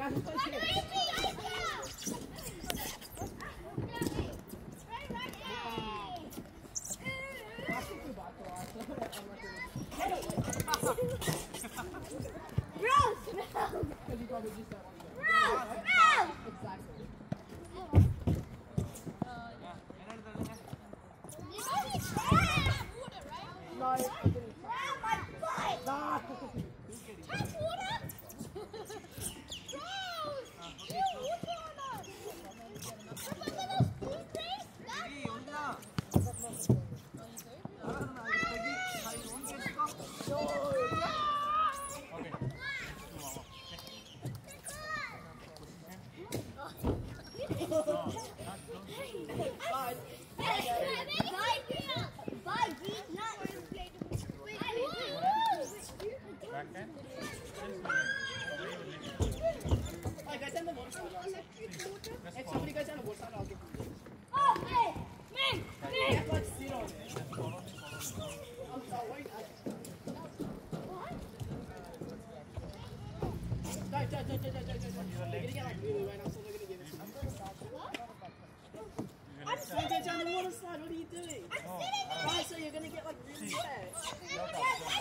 What are you doing? Why? So you're gonna get like really wet.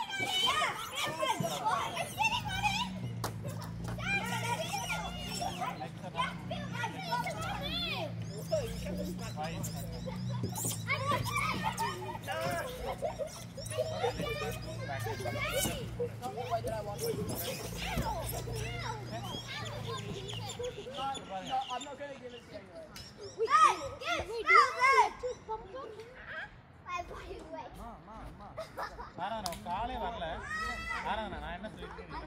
No, I'm not gonna give it to you anyway. Narayana காலே வரல நாராயணா நான் என்ன சொல்லியிருக்கேன்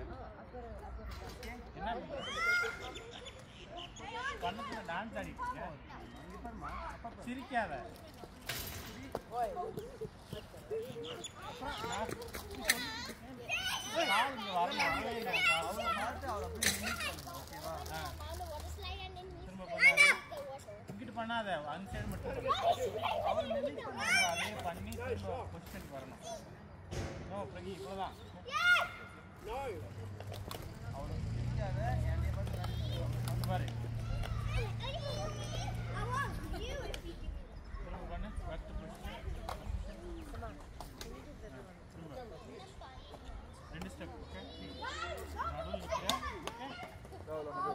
என்ன கண்ணுக்குள்ள டான்ஸ் ஆடிட்டு இருக்க. சிரிக்காத கால் இங்க வரல வரவே இல்லை கால். ஆ, திரும்ப பண்ணாத இங்கிட்டு பண்ணாத அந்த சைடு மட்டும் பண்ணு. அவர் நின்று அதே பண்ணி திரும்ப பொசிஷனுக்கு வரணும் நோ பிரகி இவ்வளோதான் No. அவ்வளோ சிரிக்காத என்னைய பார்த்து வந்து பாரு திரும்ப பண்ணு ஃபஸ்ட்டு பொசிஷன் திரும்ப ரெண்டு ஸ்டெப் ஓகே நடுவில் நிற்கிற ஓகே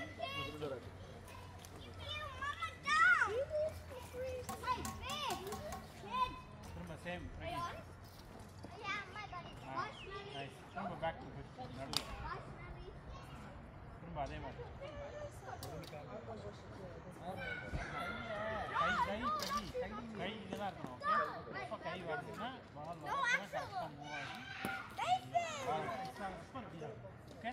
திரும்ப சேம் பிரகி நைஸ் திரும்ப பேக் டு பொசிஷன் நடுவில் திரும்ப அதே மாதிரி கை கை கை கை கை இங்கே தான் இருக்கணும் ஓகே இப்போ கை வரணும்னா பால் வரணும்னா கரெக்டாக மூவ் ஆகி பால் கரெக்டாக okay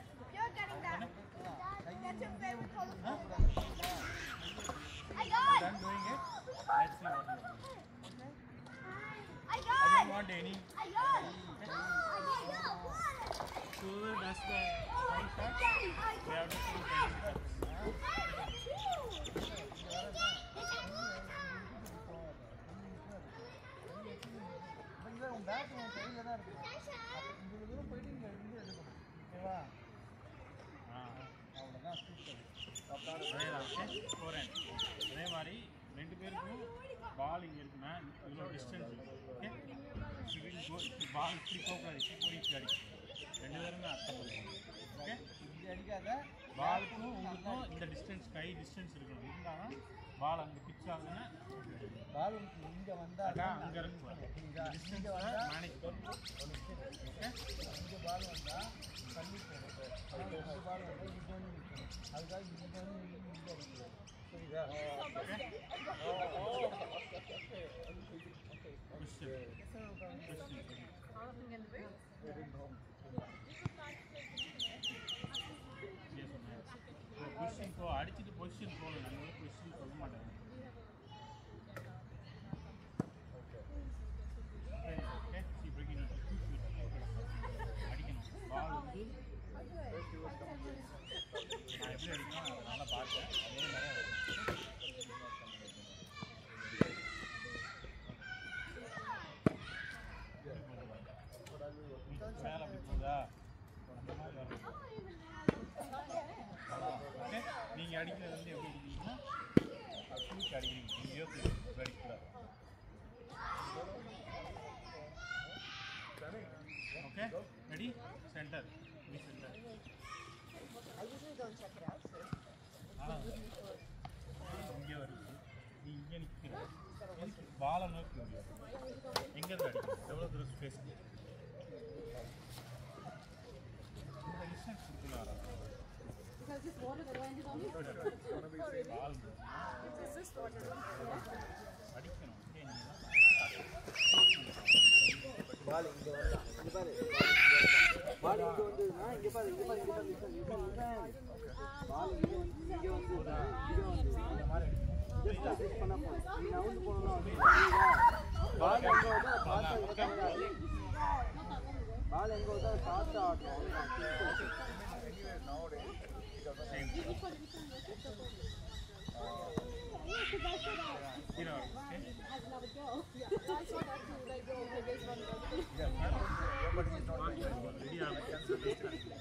done doing it let's see what you do I don't want any whoever does the high shot they have to shoot any shot. ஆ அதேதான் ஓகே ஃபோர் ஹேண்ட் அதே மாதிரி ரெண்டு பேருக்கும் பால் இங்கே இருக்குன்னா இவ்வளோ டிஸ்டன்ஸ் ஓகே பால் இப்படி போகக்கூடாது இப்படி போய் இப்படி அடி ரெண்டு பேருமே அர்த்தம் பண்ணணும் ஓகே பாலுக்கும் உங்களுக்கும் இந்த டிஸ்டன்ஸ் கை டிஸ்டன்ஸ் இருக்கணும் இருந்தாலும் பால் அங்கே பிச் ஆகுதுன்னா அதான் அங்கே இருக்கும் இந்த டிஸ்டன்ஸை மேனேஜ் பண்ணணும் okay Question. Question. Yes, ma'am. இப்போ கொஸ்டின் போ அடிச்சுட்டு பொசிஷன் போகணும் நாங்கள் வந்து கொஸ்டின் சொல்ல மாட்டேன் ஓகே சி பிரிக்கிங் அடிக்கணும் பால் வந்து நான் எப்படி அடிக்கணும் அதை நல்லா பார்த்தேன் அதே மாதிரி மேலே அப்படி போகுதா அந்த மாதிரி வரணும் நீங்கள் அடிக்கிறது வந்து எப்படி அடிக்கிறீங்கன்னா தூக்கி அடிக்கிறீங்க எங்கேயோ தூக்கி அடிக்கூடாது ஓகே ரெடி சென்டர் இப்படி centre I usually don't check it out, so. இங்கே வருது நீ இங்கே நிற்கிற எனக்கு பாலை நோக்கி முடியாது எங்கேருந்து அடிக்கணும் எவ்வளோ தூரம் ஸ்பேஸ் இந்த டிஸ்டன்ஸ் கொடுத்துல வராது Because this water that landed on me. Ball Is this water? அடிக்கணும் ஓகே நீ பால் இங்க வரலாம் இங்க பாரு பால் இங்க வந்ததுன்னா இங்க பாரு இங்க பாரு இங்க பாரு இங்க பாரு, இங்க பாரு இங்க பாரு பால் இங்க வந்து இங்க வந்ததுன்னா இங்க வந்து இந்த மாதிரி அடிக்கணும் ஜஸ்ட் அட்ஜஸ்ட் பண்ணா போதும் நீ நவுந்து போனா பால் எங்க வருதோ பாஸ் ஆகி பால் எங்க வருதோ பாஸ் ஆகட்டும் கீழே வரும் okay As another girl. Yeah. I saw that too. That girl who goes running over ready ஆகும்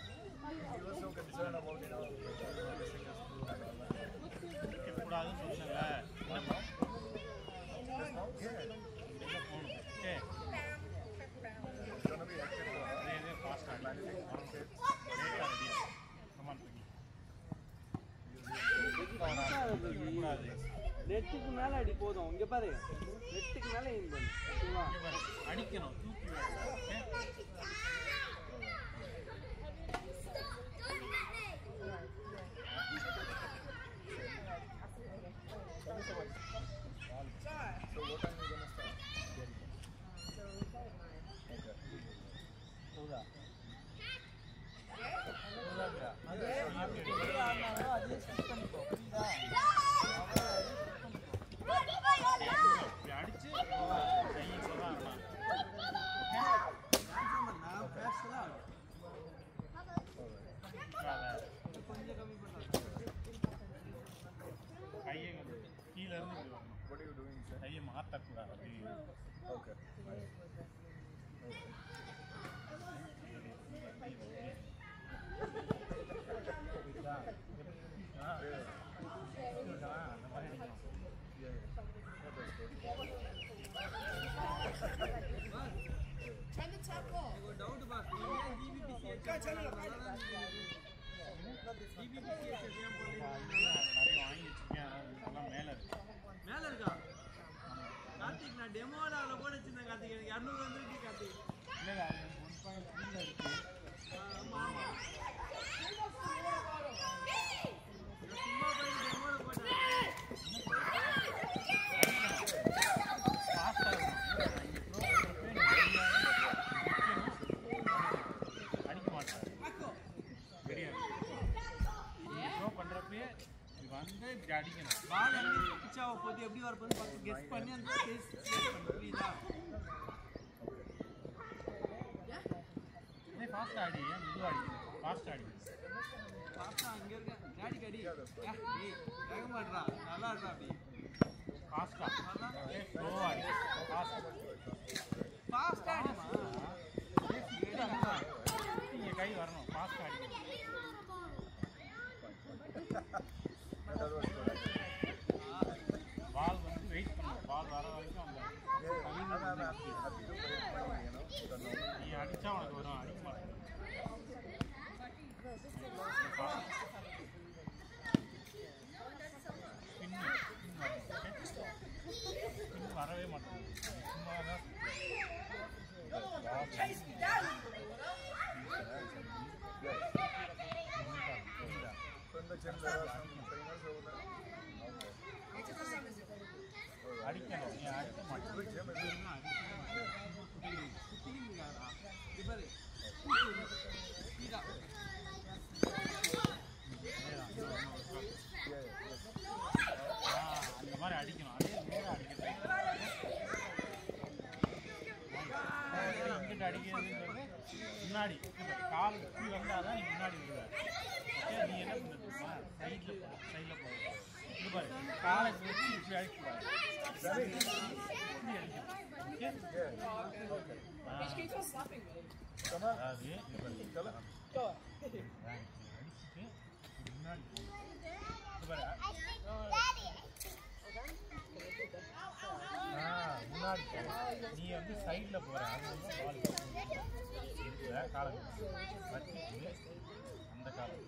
கூடாதுன்னு சொன்னல எங்க போகணும் ஓகே அதே இதே ஃபாஸ்ட் ஆகி லேட்டாக ரெடி கமான் கூடாது நெட்டுக்கு மேல அடி போதும் இங்க பாரு நெட்டுக்கு மேல aim பண்ணு ஓகேவா இங்க பாரு, அடிக்கணும் தூக்கி விடணும் ஓகே இப்படி அடிச்சு கையை சொல்லலாம் நான் பேசலாம் கொஞ்சம் கம்மி பண்ணலாம் கையை வந்து கீழே இருந்து இப்படி வரணும் கையை மாற்றக்கூடாது அப்படி ஆ. புரியுதா? அந்த மாதிரி அடிக்கணும். ஒரு டவுட் பா நீ ஏன் ஜிபிபிசிஎச் ஜிபிபிசிஎச் ஏன் போடுறீங்க அது நிறைய வாங்கி வச்சிருக்கேன் ஆனால் இதெல்லாம் மேலே இருக்கு மேல இருக்கா கார்த்திக் நான் டெமோல அவளை போட வச்சிருந்தேன் கார்த்திக் எனக்கு இரநூறு வந்துருக்கு கார்த்திக் இல்லை இல்லை அது ஒன் பாயிண்ட் த்ரீல இருக்கு ஆமா ஆமா நான் சும்மா போய் டெமோல போட்டேன் ஃபாஸ்ட்டாக இருக்கும் இங்கே ப்ரோ பண்ணுறப்பே அடிக்க மாட்டேன் தெரியாது ப்ரோ பண்ணுறப்பே வந்து இப்படி அடிக்கணும் பால் எங்க பிச் ஆக போகுது எப்படி வர போகுது பார்த்து கெஸ் பண்ணி அந்த ஸ்பேஸ் கிரியேட் பண்ணு புரியுதா இதே ஃபாஸ்ட்டாக அடி ஏன் மெதுவாக அடிக்கணும் ஃபாஸ்ட்டாக அடி பாப்பா அங்க இருக்க டாடிக்கு அடி ஏ, டேய் வேக மாட்றா நல்லா இருக்கா அப்படி ஃபாஸ்ட்டாக ஏ ஸ்லோவாக அடி ஃபாஸ்ட்டாக ஃபாஸ்டா அடிமா இங்கே கை வரணும் ஃபாஸ்ட்டாக அடிக்கணும் பால் வந்து வெயிட் பண்ணணும் பால் வர வரைக்கும் அந்த நீ அடிச்சா உனக்கு வரும் அடிக்க மாட்டேன் பின்னு பின் வரணும் okay? பின் வரவே மாட்டேன் சும்மா தான் அடிக்கணும் நீ அடிக்க மாட்டேன் குட்டிங்காரா இது பாரு ஸ்பீடா ஆ, அந்த மாதிரி அடிக்கணும் அதே நேரம் அடிக்கணும் இங்கிட்ட அடிக்கிறதுங்கிறது முன்னாடி இங்க பாரு, கால் இப்படி வந்தால் தான் நீ முன்னாடி விடுவ ஓகே நீ என்ன பண்ணுறதுமா சைடில் போ சைடில் போ இது பாரு காலை இப்படி வச்சு இப்படி அடிக்கக்கூடாது இப்படி அடிக்கணும் ஓகே ஆ. Keep on slapping me. அதாவது இது பாரு, Go. அடிச்சுட்டு முன்னாடி போகணும் பாரு ஆ, முன்னாடி நீ வந்து சைடில் போகிற அது வந்து பால் இருக்குல்ல காலம் வச்சுட்டு அந்த காலம்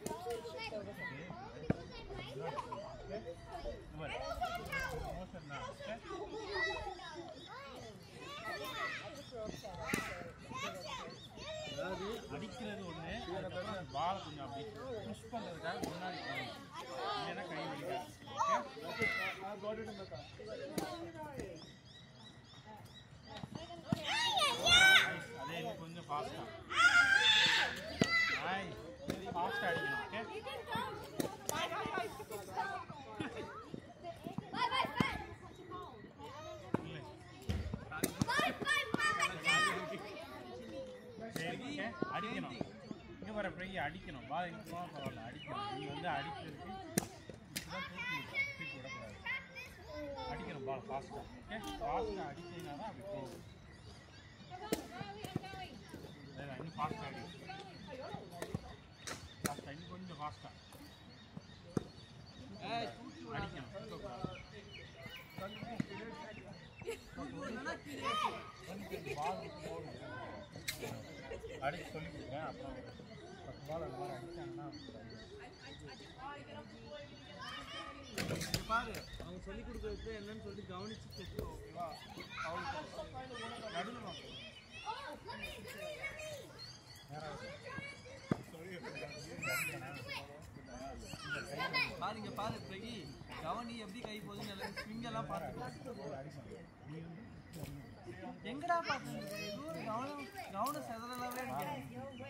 மோஷன் தான் okay? அதாவது அடிக்கிறது ஒன்று அதுக்கப்புறம் பாலை கொஞ்சம் அப்படி புஷ் பண்ணுறதுக்காக முன்னாடி போகணும் இல்லைன்னா கை வலிக்காது ஓகே அதே இன்னும் கொஞ்சம் ஃபாஸ்ட்டாக நைஸ் ஃபாஸ்ட்டாக அடிக்கணும் ஓகே இல்லை சரி ஓகே அடிக்கணும் இங்கே வர பிறகு அடிக்கணும் பால் எங்கே போனால் பரவாயில்ல அடிக்கணும் நீ வந்து அடிக்கிறதுக்கு இப்படிதான் தூக்கி விடணும். தூக்கி விடக்கூடாது அடிக்கணும் பால் ஃபாஸ்ட்டாக ஓகே ஃபாஸ்ட்டாக அடிச்சீங்கன்னா தான் அப்படி போகும் அதான் இன்னும் ஃபாஸ்ட்டாக அடி ஃபாஸ்ட்டாக இன்னும் கொஞ்சம் ஃபாஸ்ட்டாக அடிக்கணும் தூக்கக்கூடாது. கொஞ்சம் பால் போடும் அடிச்சு சொல்லி கொடுக்குறேன் அப்புறம் ஒரு பத்து பால் அந்த மாதிரி அடிச்சாங்கன்னா இங்க பாரு அவங்க சொல்லி கொடுக்கறது என்னன்னு சொல்லி கவனிச்சு கேட்டு ஓகேவா நடுவில் வாங்க. பாருங்க பாரு பிரகி கவனி எப்படி கை போகுதுன்னு எல்லாம் ஸ்விங் எல்லாம் பார்த்துக்கோ எங்கடா பார்த்தீங்க எதுவும் கவனம் கவனம் செதறலாவே இருக்கு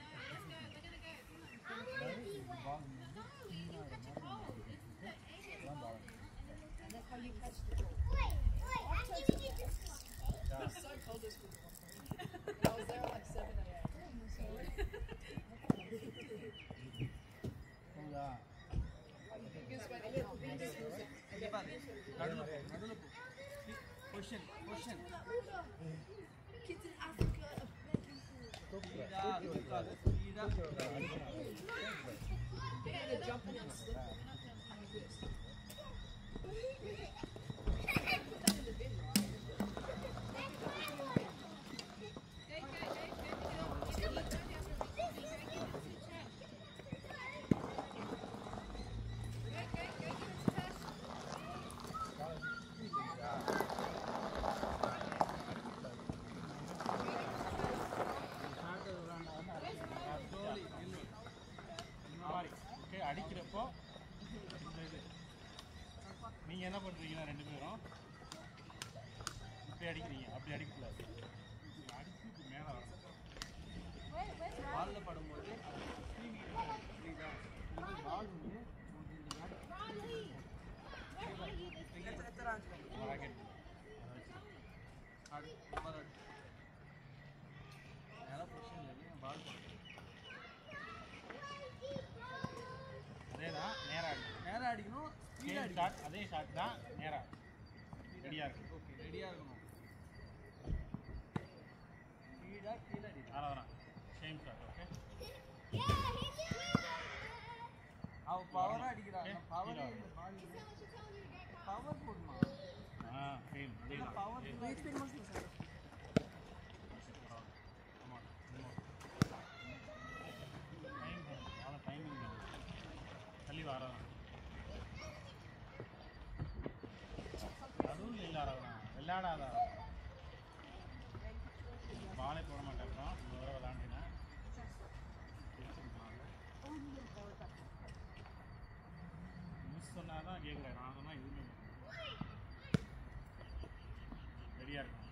இங்க பாரு நடுவுல போ நடுவுல போ பொசிஷன் பொசிஷன் ஸ்பீடா தூக்காது ஸ்பீடா slowly, நில்லு. இந்த மாதிரி ஓகே அடிக்கிறப்போ இந்த இது நீங்கள் என்ன பண்ணுறீங்கன்னா ரெண்டு பேரும் இப்படி அடிக்கிறீங்க அப்படி அடிக்கக்கூடாது இப்படி அடிச்சு இப்படி மேலே வரணும் பால்ல படும்போது புரியுதா இது பால் வந்து உனக்கு இந்த மாதிரி ராக்கெட் ஆடு நம்பர் ஆடு நல்லா பொசிஷன் இல்லை பால் அதே தான் நேராக அடிக்கணும் நேரா அடிக்கணும் ஸ்பீடா சேம் அடிக்கணும் ஷாட் அதே ஷாட் தான் நேராக ரெடியாக இருக்கு ஓகே ரெடியா இருக்கணும் ஸ்பீடா கீழே அடிக்கணும் அவ்வளோதான் சேம் ஷாட் ஓகே அவ பவரா அடிக்கிறான் Okay, பவர் கீழே இல்லை பால் பவர் போடுமா ஆ சேம் அதே தான் பவர் தள்ளி வர அதுவும் இல்லை அரவணா விளையாடாத பாலே போட மாட்டேங்கிறோம் இந்த தடவை விளாண்டினா மிஸ் சொன்னால் தான் கேட்குறேன் நான் சொன்னால் எதுவுமே ரெடியாக இருக்கும்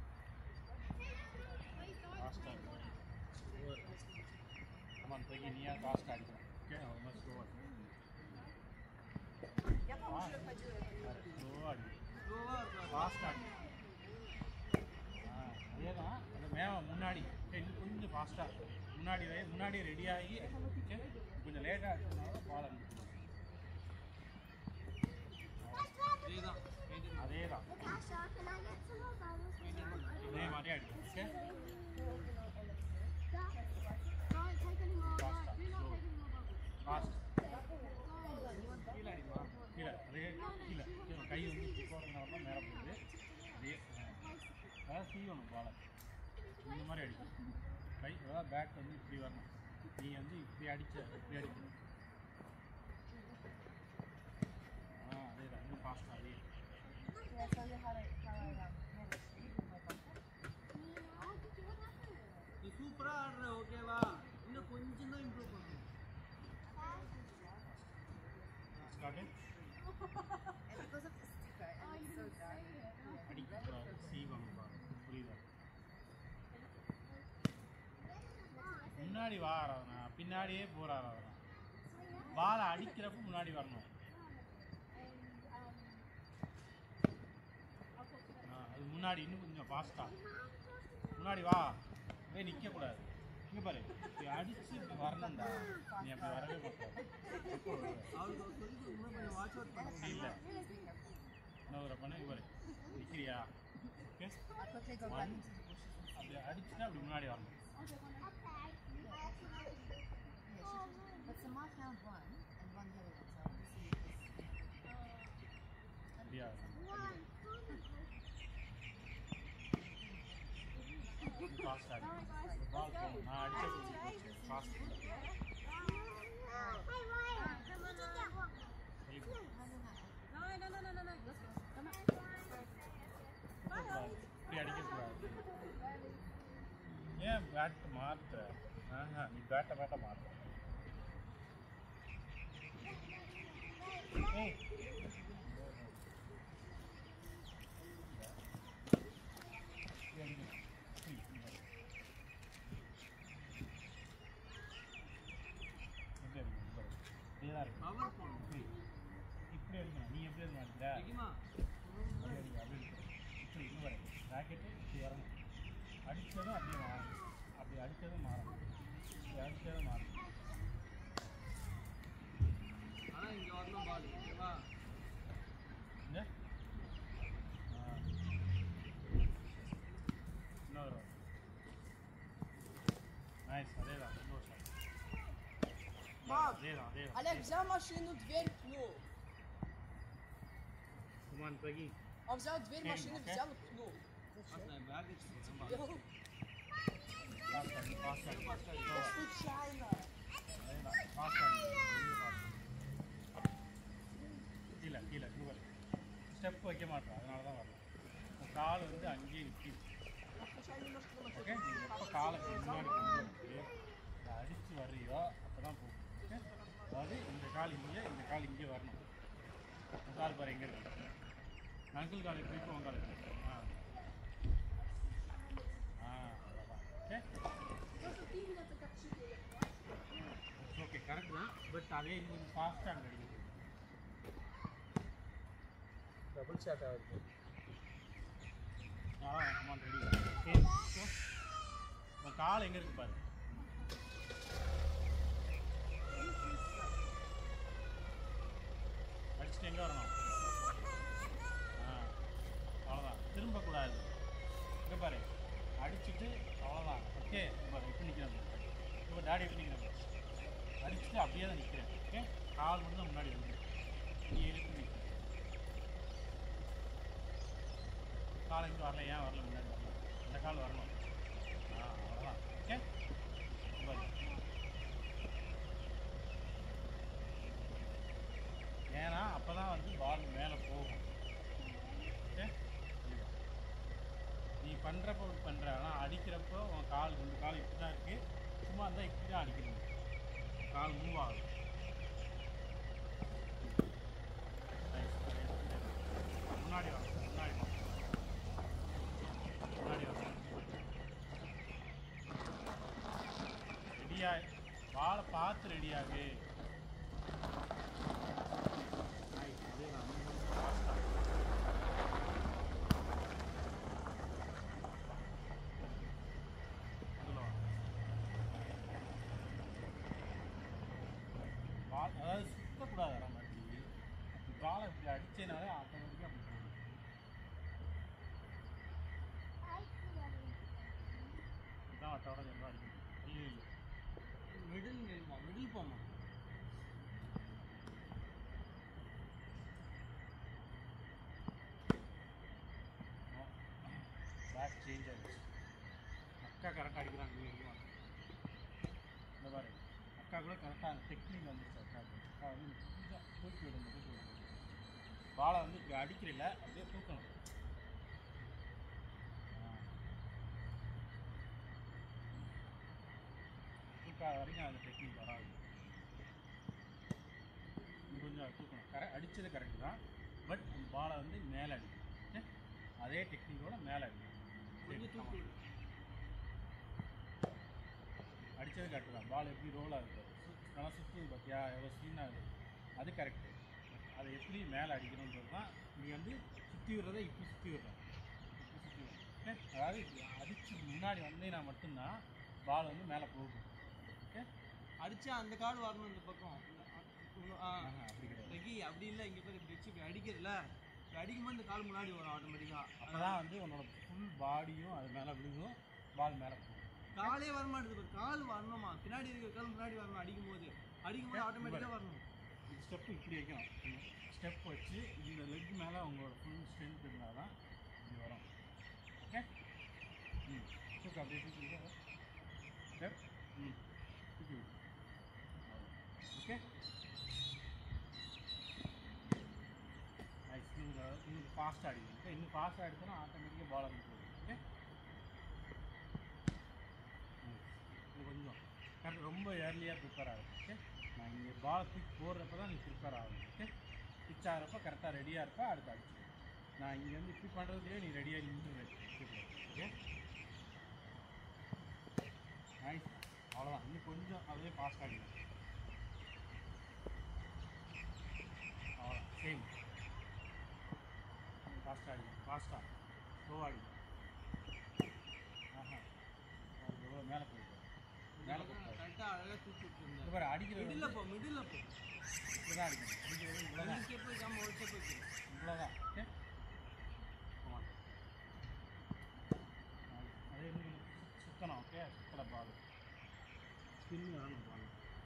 ஃபாஸ்ட்டாக இருக்கும் ஆமாம் தூக்கி நீயா ஃபாஸ்ட்டாக அடிக்கணும் ஓகே ரொம்ப ஸ்லோவாக ஸ்லோவாக அடிக்கும் ஸ்லோவா இருக்கும் ஃபாஸ்ட்டாக அடிக்கும் ஆ அதே தான் அந்த மேவம் முன்னாடி okay, இன்னும் கொஞ்சம் ஃபாஸ்ட்டாக முன்னாடி வே முன்னாடி ரெடியாகி ஓகே கொஞ்சம் லேட்டாக அடிச்சதுனால பால் அடிக்கணும் இதேதான் maintain அதே தான் அதே மாதிரி அடிக்கும் ஓகே ஃபாஸ்ட்டாக ஸ்லோ ஃபாஸ்ட் சீவணும் பாலை இந்த மாதிரி அடிக்கணும் கை அதாவது பேட் வந்து இப்படி வரணும் நீ வந்து இப்படி அடிச்ச இப்படி அடிக்கணும் ஆ அதே தான் இன்னும் ஃபாஸ்ட்டாக அதே Yeah, so you how to how I um manage to eat my bumper. நீ சூப்பரா ஆடுற ஓகேவா இன்னும் கொஞ்சம் தான் இம்ப்ரூவ் பண்ணணும் start And because of the sticker and it's so dark. Yeah. அடிக்கூடாது சீவணும் பாருங்க புரியுதா முன்னாடி வா ஆராதனா பின்னாடியே போற ஆராதனா பாலை அடிக்கிறப்ப முன்னாடி வரணும் ஆ, அது முன்னாடி இன்னும் கொஞ்சம் ஃபாஸ்டா முன்னாடி வா அப்படியே நிக்க கூடாது இங்க பாரு இப்படி அடிச்சு இப்படி வரணும்டா நீ அப்படி வரவே மாட்டாது அவளுக்கு ஒரு சொல்லி கொடுக்கணும் கொஞ்சம் வாட்ச் அவுட் பண்ணணும் அப்படி இல்லை இன்னும் ஒரு பண்ண இங்க பாரு நிக்கிறியா okay I quickly go back into the bushes. அப்படி அடிச்சுட்டு அப்படி முன்னாடி வரணும் Yeah, she can, but Samar found one and one the other one, so I'm see this. அப்படியா ஃபாஸ்ட் ஆடி பால் போகணும் நான் அடிச்சது fast No, no, no, no, no, no. Let's go. Come on. இப்படி அடிக்கக்கூடாது ஏன் பேட் மாற்ற ஆஹா நீ பேட்டை பேட்டை மாற்ற ஏய் எங்க? இப்படி, இப்படி பாரு. எப்படி இருக்கு? இங்க பாரு. இப்படியே தான் இருக்கு. பவர் போகணும் இப்படி. இப்படி இருக்கணும் நீ எப்படி இருக்கணும் அடிக்கிற? தெரியுமா அப்படி அடிக்க, அப்படி இருக்கு. இப்படி இங்க பாரு. ராக்கெட்டு இப்படி வரணும். அடிச்சதும் அப்படியே மாறணும். அப்படி அடிச்சதும் மாறணும். இப்படி அடிச்சதும் மாறணும். ஆனா இங்க வரணும் பால் ஓகேவா இங்க. ஆ. இன்னொரு நைஸ் அதேதான் இன்னொரு shot. Мам, அதேதான் அதேதான் Олег взял машину, дверь пнул. குமான் பிரகி Он взял дверь Фильм, машины, окей? взял и пнул. பேக் வச்சுருக்கேன் Делал ஃபாஸ்ட் ஆடி ஃபாஸ்ட் ஆடி ஃபாஸ்ட் ஆடி это случайно. அதேதான் ஃபாஸ்ட் ஆடி கீழே கீழே கீழே ஸ்டெப் வைக்க மாட்டோம் அதனால தான் வரலாம் உன் கால் வந்து அங்கேயே நிற்கிது Сначала немножко на ஓகே நீ எப்போ காலை முன்னாடி கொண்டு வந்து இதை அடித்து வர்றியோ அப்போ தான் போகும் ஓகே அதாவது இந்த கால் இங்கே இந்த கால் இங்கே வரணும் இந்த கால் பாரு எங்கே இருக்கு அங்கிள் கால் இப்படி இருக்கு உன் கால் இப்படி இருக்கு. ஆ ஆ அவ்வளோதான் ஓகே ஓகே கரெக்ட் தான் பட் அதே இது கொஞ்சம் ஃபாஸ்ட்டாக அங்கே அடிக்குது டபுள் ஷாட் ஆகுது ஆ ஆமாம் ரெடி சரி ஸோ உன் கால் எங்கே இருக்கு பாரு அடிச்சுட்டு எங்கே வரணும் ஆ அவ்வளோதான் திரும்பக்கூடாது இங்கே பாரு அடிச்சுட்டு அவ்வளோதான் ஓகே பாரு இப்படி நிற்கிறேன் இப்போ டாடி எப்படி நிற்கிறேன் அடிச்சுட்டு அப்படியே தான் நிற்கிறேன் ஓகே கால் மட்டும் தான் முன்னாடி வந்து நீ எழுப்பி நிற்கிறேன் கால் எங்கே வரல ஏன் வரல முன்னாடி வரல இந்த கால் வரணும் ஆ அவ்வளோதான் ஓகே பாரு ஏன்னா அப்போ தான் வந்து பால் மேலே போகும் ஓகே நீ பண்ணுறப்போ இப்படி பண்ணுற ஆனால் அடிக்கிறப்போ உன் கால் ரெண்டு கால் இப்படி தான் இருக்குது சும்மா இருந்தால் இப்படி தான் அடிக்கணும் கால் மூவ் ஆகுது Nice. முன்னாடி வா முன்னாடி வா முன்னாடி வா ரெடியா பாலை பார்த்து ரெடியாகு Nice. அதேதான். இன்னும் கொஞ்சம் fast ஆ. இதுல வா. பால் அதாவது சுத்தக்கூடாது வர மாதிரி பாலை இப்படி அடிச்சேனாலே ஆட்டோமேட்டிக்காக அப்படி போகும் இதுதான் வட்டோட எல்லாம் அடிக்கணும் இல்லை இல்லை மிடில் மிடில் போமா பேக் சேஞ்ச் ஆகிடுச்சு அக்கா கரெக்டாக அடிக்கிறாங்க நீ எங்கே வாங்க இந்த பாரு அக்கா கூட கரெக்டாக அந்த டெக்னிக் வந்துருச்சு அக்காவுக்கு அக்கா வந்து கொஞ்சம் தூக்கி விடுங்க தூக்கி விடுங்க பாலை வந்து இப்படி அடிக்கிறீல்ல அப்படியே தூக்கணும் ஆ. தூக்காத வரைக்கும் அந்த டெக்னிக் வராது இன்னும் கொஞ்சம் தூக்கணும் கரெக்ட் அடித்தது கரெக்டு தான் பட் அந்த பாலை வந்து மேலே அடிக்கணும் ஓகே அதே டெக்னிக்கோட மேலே அடிக்கணும் கொஞ்சம் தூக்கி விடு. அடித்தது கரெக்டு தான் பால் எப்படி ரோல் ஆகுது சு- நல்லா சுற்றுது பார்த்தியா எவ்வளோ ஸ்பின் ஆகுது அது கரெக்டு அதை எப்படி மேலே அடிக்கணுன்றது தான் நீ வந்து சுற்றி விடுறதை இப்படி சுற்றி விடுறேன் இப்படி சுற்றி விடுறேன் ஓகே அதாவது இப்படி அடிச்சு முன்னாடி வந்தீங்கன்னா மட்டும்தான் பால் வந்து மேலே போகும் ஓகே அடிச்சா அந்த கால் வரணும் இந்த பக்கம் ஆ ஆஹா, அப்படி கிடையாது ரகி அப்படி இல்லை இங்கே பேர் இப்படி வச்சு இப்படி அடிக்கிறல இப்படி அடிக்கும்போது இந்த கால் முன்னாடி வரும் ஆட்டோமேட்டிக்காக அப்போ தான் வந்து உன்னோட ஃபுல் பாடியும் அது மேலே விழுகும் பால் மேலே போகும் காலே வர மாட்டேது பாரு. கால் வரணுமா பின்னாடி இருக்கிற கால் முன்னாடி வரணும் அடிக்கும் போது அடிக்கும் போது ஆட்டோமேட்டிக்காக வரணும் இந்த ஸ்டெப்பு இப்படி வைக்கணும் ஸ்டெப் வச்சு இந்த லெக் மேலே உங்களோட ஃபுல் ஸ்ட்ரென்த் இருந்தால் தான் இப்படி வரும் ஓகே ம் தூக்கு அப்படியே தூக்கி ஸ்டெப் ம் தூக்கி விடு ஓகே நைஸ் இன்னும் இன்னும் ஃபாஸ்ட்டாக அடிக்கணும் ஓகே இன்னும் ஃபாஸ்ட்டாக அடிச்சோன்னா ஆட்டோமேட்டிக்காக பால் வந்து போகும் ஓகே இன்னும் கொஞ்சம் கரெக்ட் ரொம்ப ஏர்லியாக ப்ரிப்பேர் ஆகும் ஓகே நான் இங்கே பால் பிக் போடுறப்ப தான் நீ ப்ரிப்பேர் ஆகும் ஓகே பிச் ஆகிறப்ப கரெக்டாக ரெடியாக இருப்ப அடுத்து அடிச்சு நான் இங்கேருந்து இப்படி பண்ணுறதுலேயே நீ ரெடியாக நின்று ஓகே நைஸ் அவ்வளோதான் இன்னும் கொஞ்சம் அதே ஃபாஸ்ட் அடிக்கணும் அவ்வளோதான் சேம் ஃபாஸ்ட்டாக அடிக்கணும் ஃபாஸ்ட்டாக ஸ்லோவாக அடிக்கணும் ஆஹா அது எவ்வளோ மேலே போயிட்டு மேலே போயிட்டு கரெக்டாக அழகாக தூக்கி விட்டுருந்தேன் இது பாரு அடிக்கிறது மிடில் போ மிடில் போ இப்படி தான் அடிக்கணும் அடிக்கிறது இவ்வளோ தான் ரெண்டு ஸ்டெப் வைக்காம ஒரு ஸ்டெப் வைக்கணும் இவ்வளோதான் ஓகே ஆமாம் அதே இன்னும் சுத்தணும் ஓகே சுத்தலை பால் ஸ்பின் வரணும் பால்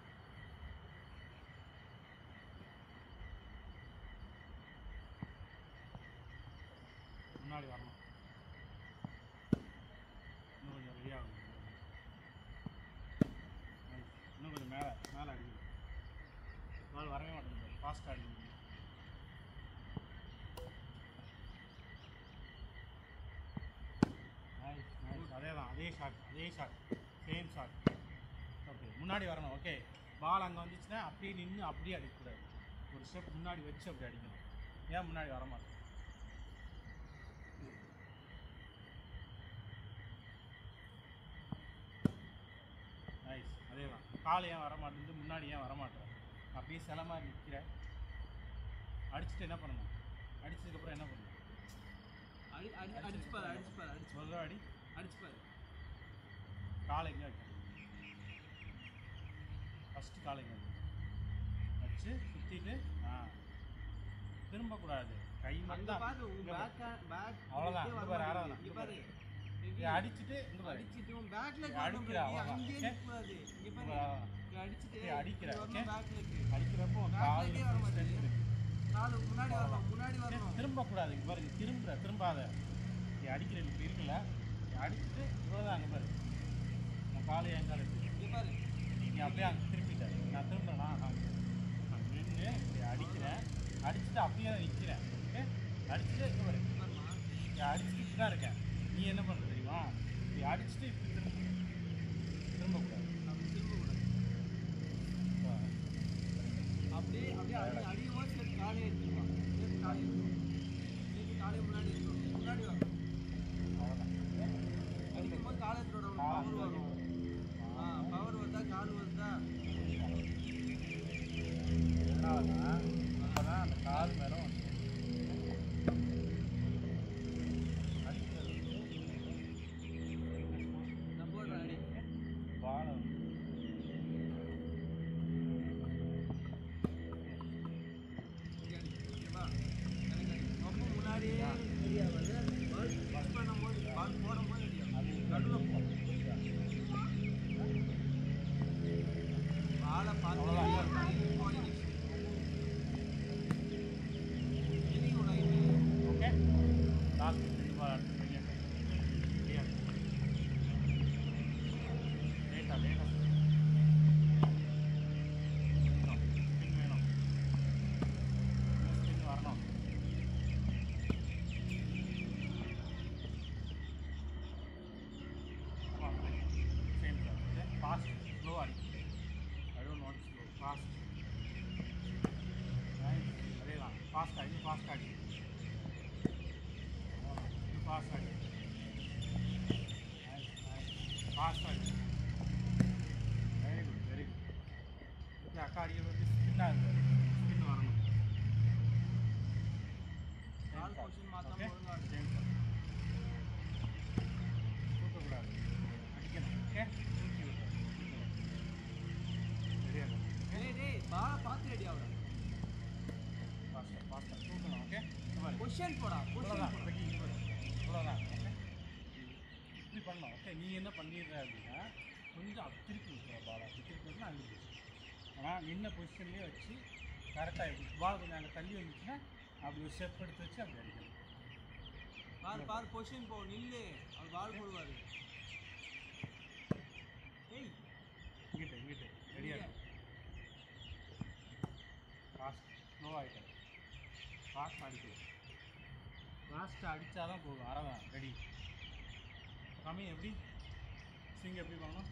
முன்னாடி வரணும் இன்னும் கொஞ்சம் ரெடி ஆகணும் Nice. இன்னும் கொஞ்சம் மேலே மேலே அடிக்கணும் பால் வரவே மாட்டேங்குது ஃபாஸ்ட்டாக அடிக்கணும் நைஸ் நைஸ் அதே தான் அதே ஷாட் அதே ஷாட் சேம் ஷாட் ஓகே முன்னாடி வரணும் ஓகே பால் அங்கே வந்துச்சுன்னா அப்படியே நின்று அப்படியே அடிக்கக்கூடாது ஒரு ஸ்டெப் முன்னாடி வச்சு அப்படி அடிக்கணும் ஏன் முன்னாடி வர மாட்டேன் நைஸ் அதே தான் கால் ஏன் வர மாட்டேங்குது முன்னாடி ஏன் வர மாட்டேன் அப்படியே சில மாதிரி நிற்கிற அடிச்சுட்டு என்ன பண்ணணும் அடிச்சதுக்கப்புறம் என்ன பண்ணணும் அடி அடி அடிச்சு பாரு அடிச்சு பாரு அடிச்சு முதல்ல அடி அடிச்சு பாரு காலை எங்கே வைக்கணும் ஃபஸ்ட்டு காலை எங்கே வைக்கணும் வச்சு சுற்றிட்டு ஆ திரும்பக்கூடாது கை அங்க மட்டும் பாரு உன் இங்க பாரு. பேக் பேக் அவ்வளவுதான். இங்க பாரு, ஆறாவது. இங்க பாரு இதை அடிச்சுட்டு இங்க பாரு அடிச்சிட்டு உன் பேக்ல இங்க அடிக்கிற அவ்வளவுதான். அங்கேயே Okay? நிற்காது இங்க இங்க பாரு பாரு. இங்க அடிச்சிட்டு இங்க அடிக்கிற, okay? பேக்ல அடிக்கிறப்போ உன் Back கால் leg ஏ வர full strength மாட்டேங்குது. இருக்கு. காலு முன்னாடி வரணும் முன்னாடி சரி, வரணும் திரும்பக்கூடாது இங்க பாரு நீ திரும்புற திரும்பாத நீ அடிக்கிற இப்படி இருக்குல்ல நீ அடிச்சுட்டு இவ்வளோதான் அங்கே பாரு நான் காலை என் கால் இருக்கு இங்க பாரு நீ அப்படியே அங்கே திரும்பிட்ட நான் திரும்புறேனா நான் நின்று இப்படி அடிக்கிறேன் அடிச்சுட்டு அப்படியே தான் நிற்கிறேன் ஓகே அடிச்சுட்டு இங்க பாரு பாருமா நீ அடிச்சுட்டு தான் இருக்கேன் நீ என்ன பண்ணுற தெரியுமா இப்படி அடிச்சுட்டு இப்படி திரும்ப திரும்பக்கூடாது அப்படி திரும்பக்கூடாது இப்போ, அப்படியே அப்படியே அடி அடிக்கும் போது சேர்த்து காலையை எடுத்துக்கலாம் சேர்த்து காலையை எடுத்துக்கணும் சேர்த்து காலையை முன்னாடி எடுத்துக்கணும் முன்னாடி வரணும் அவ்வளோதான் அடிக்கும் போது காலை எடுத்துட கால் பவர் வரும் ஆ பவர் வருதா கால் வருதா எதனாலனா அப்பதான் அந்த கால் மேலே வந்து அடிக்கிறது நான் போடுறேன் அடி பாலை வந்து இங்க அடி ஓகேவா எனக்கு அடி ரொம்ப முன்னாடியே ரெடி ஆகாது பால் மிஸ் பண்ணும்போது பால் போடும்போது ரெடி ஆகும் அது நடுவில் போ பாலை பார்த்து போய் இனி உனக்கு ஓகே லாஸ்ட் ரெண்டு பால் அடுத்து ஃபாஸ்ட் ஸ்லோ அடிக்கும் I don't want slow fast அதேதான் ஃபாஸ்ட் அடி ஃபாஸ்ட் அடி இது ஃபாஸ்ட் அடி ஃபாஸ்ட் அடி very good very good okay அக்கா அடிக்கிறது ஸ்பின்னாக இருக்குது ஸ்பின் வரணும் கால் பொசிஷன் மாத்தாம ஓகே ஒழுங்கா ஆடு. சேம் தூக்கக்கூடாது அடிக்கணும் ஓகே தூக்கி விட்டு சரியா டேய் டேய் பால பார்த்து ரெடி ஆகுடா ஃபாஸ்ட்டாக ஃபாஸ்ட்டாக தூக்கணும் ஓகே பாரு பொசிஷன் போடா பொசிஷன் இவ்வளோதான் போடா இப்போக்கி இவ்வளோ இவ்வளோதான் ஓகே இப்படி பண்ணலாம் ஓகே நீ என்ன பண்ணிடுற அப்படின்னா கொஞ்சம் அப்படி திருப்பி விட்டுற பால் அப்படி திருப்பி விட்டுனா அங்கே போச்சு ஆனால் நின்ன பொசிஷன்லேயே வச்சு கரெக்டாக எப்படி பால் கொஞ்சம் அங்கே தள்ளி வந்துச்சுன்னா அப்படி ஒரு ஸ்டெப் எடுத்து வச்சு அப்படி அடிக்கணும் பாரு பாரு பொசிஷன் போ நில்லு அவர் பால் போடுவாரு ஏய் இங்கிட்ட இங்கிட்ட ரெடியாக இருக்கும் ஃபாஸ்ட் ஸ்லோ ஆகிட்டேன் ஃபாஸ்ட் அடிக்கணும் ஃபாஸ்ட்டாக அடித்தா தான் போகும் அறதான் ரெடி கம்மி எப்படி ஸ்விங் எப்படி பண்ணணும்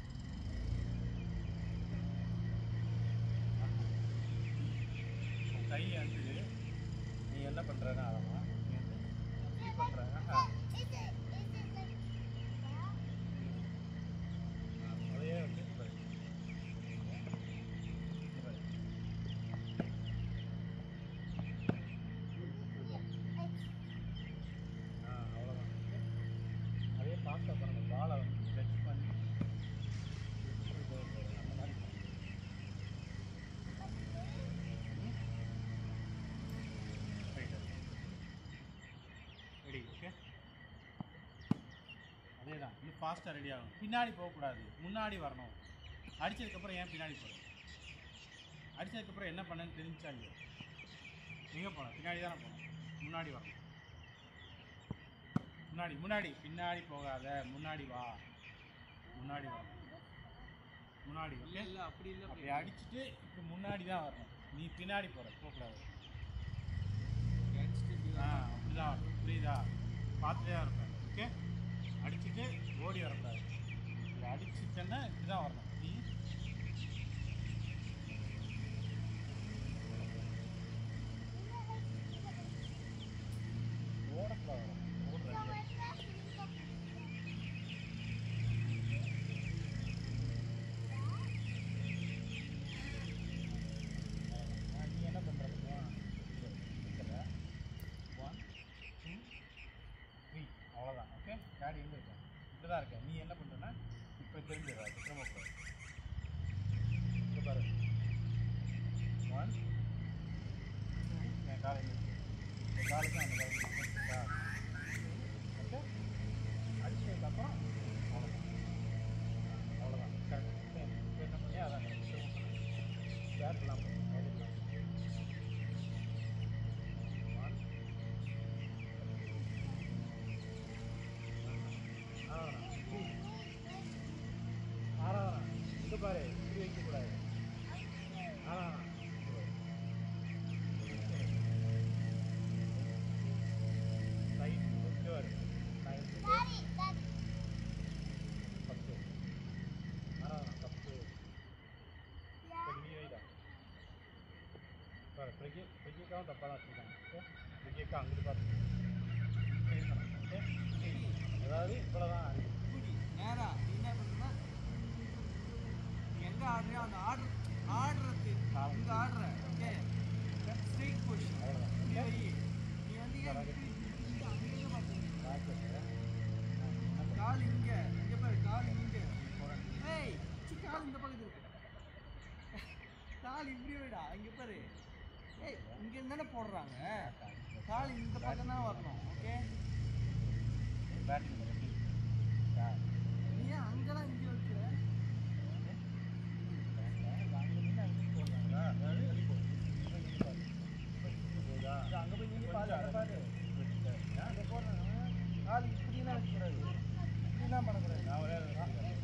கை வந்து நீ என்ன பண்ணுறன்னு ஆரமா நீ வந்து இப்படி பண்ணுற அதையே வந்து பாரு. இங்க பாரு. ஆ அவ்வளோதான் அதே ஃபாஸ்ட்டாக பண்ணணும் பாலை வந்து டச் பண்ணி இப்படி போகக்கூடாது. அந்த மாதிரி பண்ணணும். ம்? Right. ரெடி ஓகே அதே தான் இன்னும் ஃபாஸ்ட்டாக ரெடி ஆகணும் பின்னாடி போகக்கூடாது முன்னாடி வரணும் அடித்ததுக்கப்புறம் ஏன் பின்னாடி போகிறோம் அடித்ததுக்கப்புறம் என்ன பண்ணேன்னு தெரிஞ்சா இல்லையா எங்கே போனோம் பின்னாடி தானே போனோம் முன்னாடி வரணும் முன்னாடி முன்னாடி பின்னாடி போகாத முன்னாடி வா முன்னாடி வா முன்னாடி இல்ல ஓகே இல்ல அப்படி இல்ல அப்படி அடிச்சுட்டு இப்போ முன்னாடி தான் வரணும் நீ பின்னாடி போகிற போகக்கூடாது அடிச்சுட்டு இப்படி ஆ தான். அப்படிதான் வரணும். புரியுதா பார்த்துட்டே தான் இருப்பேன் ஓகே அடிச்சுட்டு ஓடி வரக்கூடாது இப்படி அடிச்சுட்டேன்னா இப்படி தான் வரணும் நீ ஓடக்கூடாது ஓடுறது நீ என்ன பண்ணுறதுமா ஒன் டூ த்ரீ அவ்வளோதான் ஓகே டேடி எங்கே இருக்கேன் இப்படி தான் இருக்கேன் நீ என்ன பண்ணுறேன்னா இப்போ தெரிஞ்சிடா திரும்ப கூடாது இங்கே பாரு ஒன் டூ என் காலை எங்கே இருக்கு என் காலுக்கும் அந்த காலுக்கும் ஓகே அடிச்சதுக்கப்புறம் அவ்வளோதான் அவ்வளோதான் கரெக்ட் இப்போ என்ன பண்ணி அதான் கேர்லாம் பண்ணி கேர்லாம் ஒன் ஆறாம் இங்க பாரு இப்படி வைக்க கூடாது ஆறாம் சைட் இங்க பாரு நான் இப்படி பத்து ஆறாம் தப்பு சரி நீ வைடா பாரு பிரகி பிரகிக்காவும் தப்பாக தான் வச்சுருக்காங்க ஓகே பிரகிக்கா அங்கிட்டு பார்த்து இப்படி இருக்கணும் ஓகே அதாவது இவ்வளோதான் இப்படி நேரா நீ என்ன பண்ணுன்னா நீ எங்க ஆடுறியோ அந்த ஆர்டர் ஆடுறது இங்க ஆடுற ஓகே ஸ்ட்ரைட் பொசிஷன் அவ்வளோதான் நீ ஓகே வை. நீ வந்து ஏன் இப்படி இப்படி அங்கேயே பார்த்துருக்க? பேக் கால் இங்க இங்க பாரு கால் இங்க ஏய் சி, கால் இந்த பக்கத்துல இருக்கு கால் இப்படி விடா இங்க பாரு ஏய் இங்க இருந்தானே போடுறாங்க கால் இந்த பக்கம் தான் வரணும் ஓகே பேட்டிங் பண்ணி நீ ஏன் அங்கெல்லாம் இங்க வைக்கிற அங்க போய் நீங்க பாரு அங்க பாரு அங்க போடுறாங்க கால் இப்படிலாம் வைக்கக்கூடாது இப்படிலாம் பண்ணக்கூடாது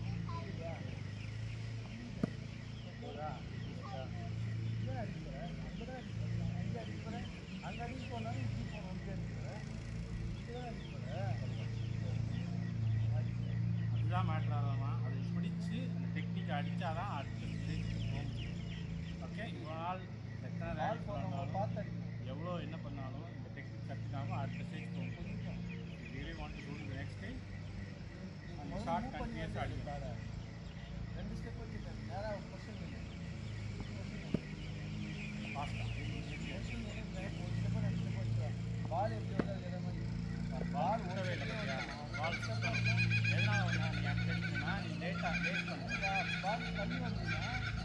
ஏன் அடிக்கிற? அங்கதான் அடிக்கிற. அங்க அடிக்கிற. அங்க அடிக்க போனாலும் இப்படி போகணும் இப்படி அடிக்கிற. இப்படிதான் அடிக்கிற. அதுதான் மேட்ரு ஆகாமா அது அடித்தாதான் அடுத்த ஸ்டேஜுக்கு போக முடியும் ஓகே இவ்வளோ நாள் எத்தனை பால் ரேலி போனவங்க பண்ணாலும் பார்த்து அடிக்கணும் எவ்வளோ என்ன பண்ணாலும் இந்த டெக்னிக் கற்றுக்காம அடுத்த ஸ்டேஜ் போக முடியும் கொஞ்சம் really want to do next time அந்த முதல்ல ஷார்ட் move பண்ணி கண்டினியூஸாக வந்து அடிக்கும் வேற. ரெண்டு ஸ்டெப் வச்சுட்டேன் நேராக கொஸ்டின் ஃபாஸ்ட்டாக பால் எப்படி வந்து அதே மாதிரி பால் விடவே இல்லை பார்த்தியா பால் சுத்தம் எதனால வந்து நீ அப்படி அடிக்கணும்னா நீ லேட்டாக லேட் பண்ணுற பால் தள்ளி வந்தீங்கன்னா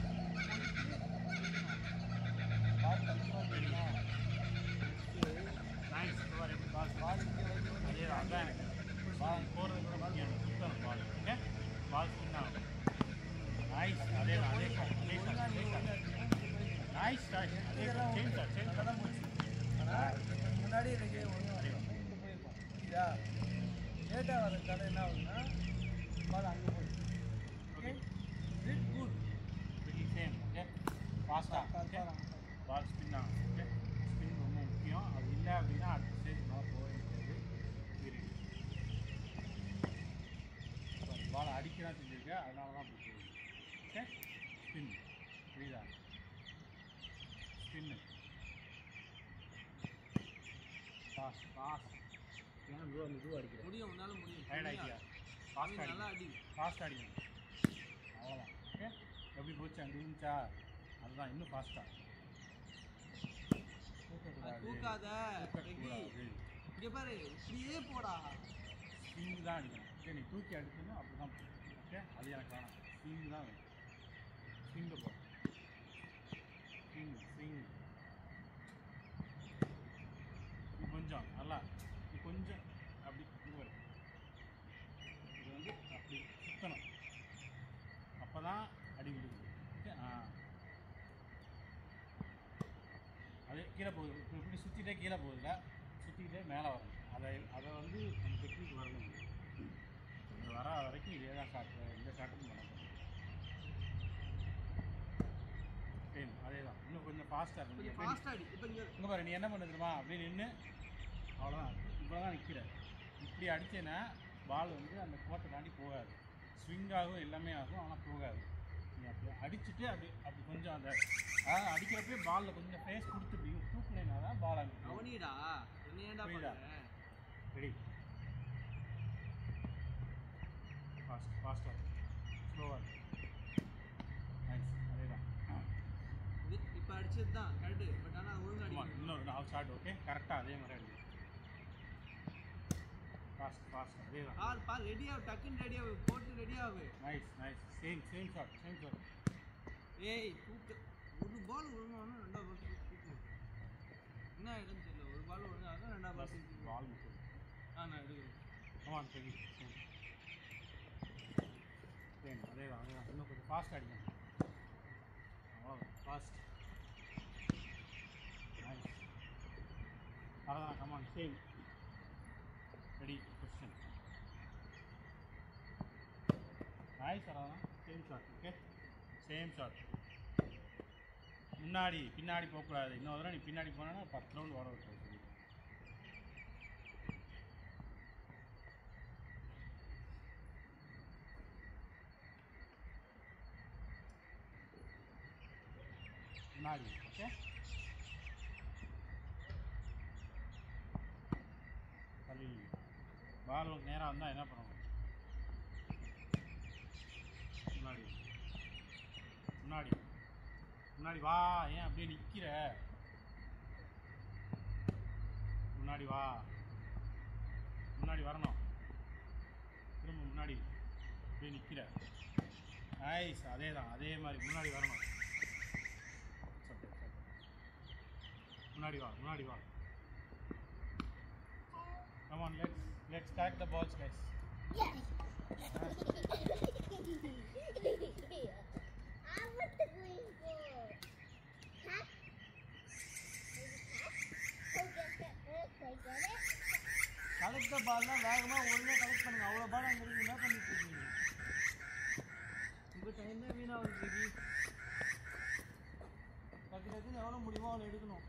பால் தள்ளி வந்தீங்கன்னா நைஸ் பால் பால் பால் இங்கே வந்து அதே தான் அதான் எனக்கு பால் போகிறது கூட முக்கியம் சுத்தம் பால் ஓகே பால் சுத்தம் நைஸ் அதே தான் அதே ஷாட் அதே ஷாட் அதே ஷாட் நைஸ் ஷாட் அதே shot same shot same shot தான் போச்சு ஆனால் முன்னாடி எனக்கு ஒன்று இங்கே போயிருக்கோம் இதா லேட்டாக வரதுனால என்ன ஆகுதுன்னா பால் அங்கே போயிடும் okay it good pretty same okay ஃபாஸ்ட்டாக ஓகே பால் ஸ்பின் ஆகும் ஓகே ஸ்பின் ரொம்ப முக்கியம் அது இல்லை அப்படின்னா அடுத்த ஸ்டேஜ் நான் போக முடியாது பால் அடிக்கலாம் செஞ்சுருக்கேன் அதனால தான் அப்படி போகுது ஓகே ஸ்பின் புரியுதா ஸ்பின்னு பாஸ் பாஸ் ஏன் ப்ரோ அந்த இதுவும் அடிக்கிறேன் முடியும் உன்னால முடியும் ரைட் ஐடியா ஃபாஸ்ட் நல்லா அடிக்கும் அடி ஃபாஸ்ட் அடிக்கணும் அவ்வளோதான் ஓகே எப்படி போச்சு அங்கே இருந்துச்சா அதுதான் இன்னும் ஃபாஸ்ட்டாக அது தூக்காத ரெடி இங்க பாரு இப்படியே போடா ஸ்விங் தான் அடிக்கணும் ஓகே நீ தூக்கி அடிக்கணும் அப்படி தான் ஓகே அது எனக்கு வேணாம் ஸ்விங் தான் வேணும் ஸ்விங்கில் போ ஸ்விங் ஸ்விங் நீ கொஞ்சம் நல்லா நீ கொஞ்சம் அப்படி இது வரும் இது வந்து அப்படி சுத்தணும் அப்போ தான் அடி விடுது ஓகே ஆ அது கீழே போகுது இப்ப இப்படி சுற்றிட்டே கீழே போகுதுல சுற்றிக்கிட்டே மேலே வரணும் அதை அதை வந்து அந்த டெக்னிக் வரணும் இது வர வரைக்கும் இதே தான் ஷார்ட் இந்த ஷார்ட்டும் பண்ண போகிறோம் சேம் அதே தான் இன்னும் கொஞ்சம் ஃபாஸ்ட்டாக கொஞ்சம் இருக்கும் ஃபாஸ்டா அடி இப்போ இங்க இங்கே பாரு நீ என்ன பண்ண தெரியுமா அப்படியே நின்று அவ்வளோதான் இவ்வளோ தான் நிற்கிற இப்படி அடிச்சேன்னா பால் வந்து அந்த கோட்டை தாண்டி போகாது ஸ்விங் ஆகும் எல்லாமே ஆகும் ஆனால் போகாது நீ அப்படி அடிச்சுட்டு அப்படி அப்படி கொஞ்சம் அந்த அதாவது அடிக்கிறப்பே பாலில் கொஞ்சம் ஃபேஸ் கொடுத்து இப்படி தூக்குனேன்னா தான் பால் அங்கே போகும். அவனிடா என்ன ஏன்டா புரியுதா? பண்ற ரெடி ஃபாஸ்ட் ஃபாஸ்ட்டாக ஸ்லோவாக நைஸ் அதே தான் இது இப்போ அடிச்சது தான் கரெக்டு பட் ஆனால் அது ஒழுங்கா ஆமாம் அடிக்கணும் இன்னொரு ஹாஃப் ஷாட் ஓகே கரெக்டாக அதே மாதிரி அடி ஃபாஸ்ட் ஃபாஸ்ட் அதே தான் பால் பால் ரெடி ஆகு டக்குன்னு ரெடி ஆகு போட்டு ரெடி ஆகு nice nice same same shot same shot ஏய் தூக்கு ஒரு பால் ஒழுங்கானா ரெண்டாவது பால் தூக்கு என்ன ஆயிடும்னு தெரியல ஒரு பால் ஒழுங்காக ரெண்டாவது பால் தூக்கி பால் முக்கியம் ஆ நான் எடுக்கிறேன் ஆமாம் சரி சேம் சேம் அதே தான் அதே தான் இன்னும் கொஞ்சம் ஃபாஸ்ட் அடிக்கணும் அவ்வளோ ஃபாஸ்ட் நைஸ் அதான் come on same ready question nice அதான் same shot okay same shot முன்னாடி பின்னாடி போகக்கூடாது இன்னொரு தடவை நீ பின்னாடி போனேன்னா பத்து ரவுண்ட் ஓட விட்டு முன்னாடி ஓகே தள்ளி பால் நேராக வந்தால் என்ன பண்ணணும் முன்னாடி முன்னாடி முன்னாடி வா ஏன் அப்படியே நிற்கிற முன்னாடி வா முன்னாடி வரணும் திரும்ப முன்னாடி அப்படியே நிற்கிற நைஸ் அதே தான் அதே மாதிரி முன்னாடி வரணும் சரி, சரி. முன்னாடி வா முன்னாடி வா Come on, let's let's stack the balls, guys. I want the green ball. Huh? Go get that bird, go get it. Collect பால்லாம் வேகமாக ஒழுங்காக கலெக்ட் பண்ணுங்க அவ்வளோ பால் அங்கே இருக்கு என்ன பண்ணிட்டு இருக்கீங்க உங்கள் டைம் தான் வீணாகுது ஜிபி டக்கு டக்குன்னு எவ்வளோ முடியுமோ அவ்வளோ எடுக்கணும்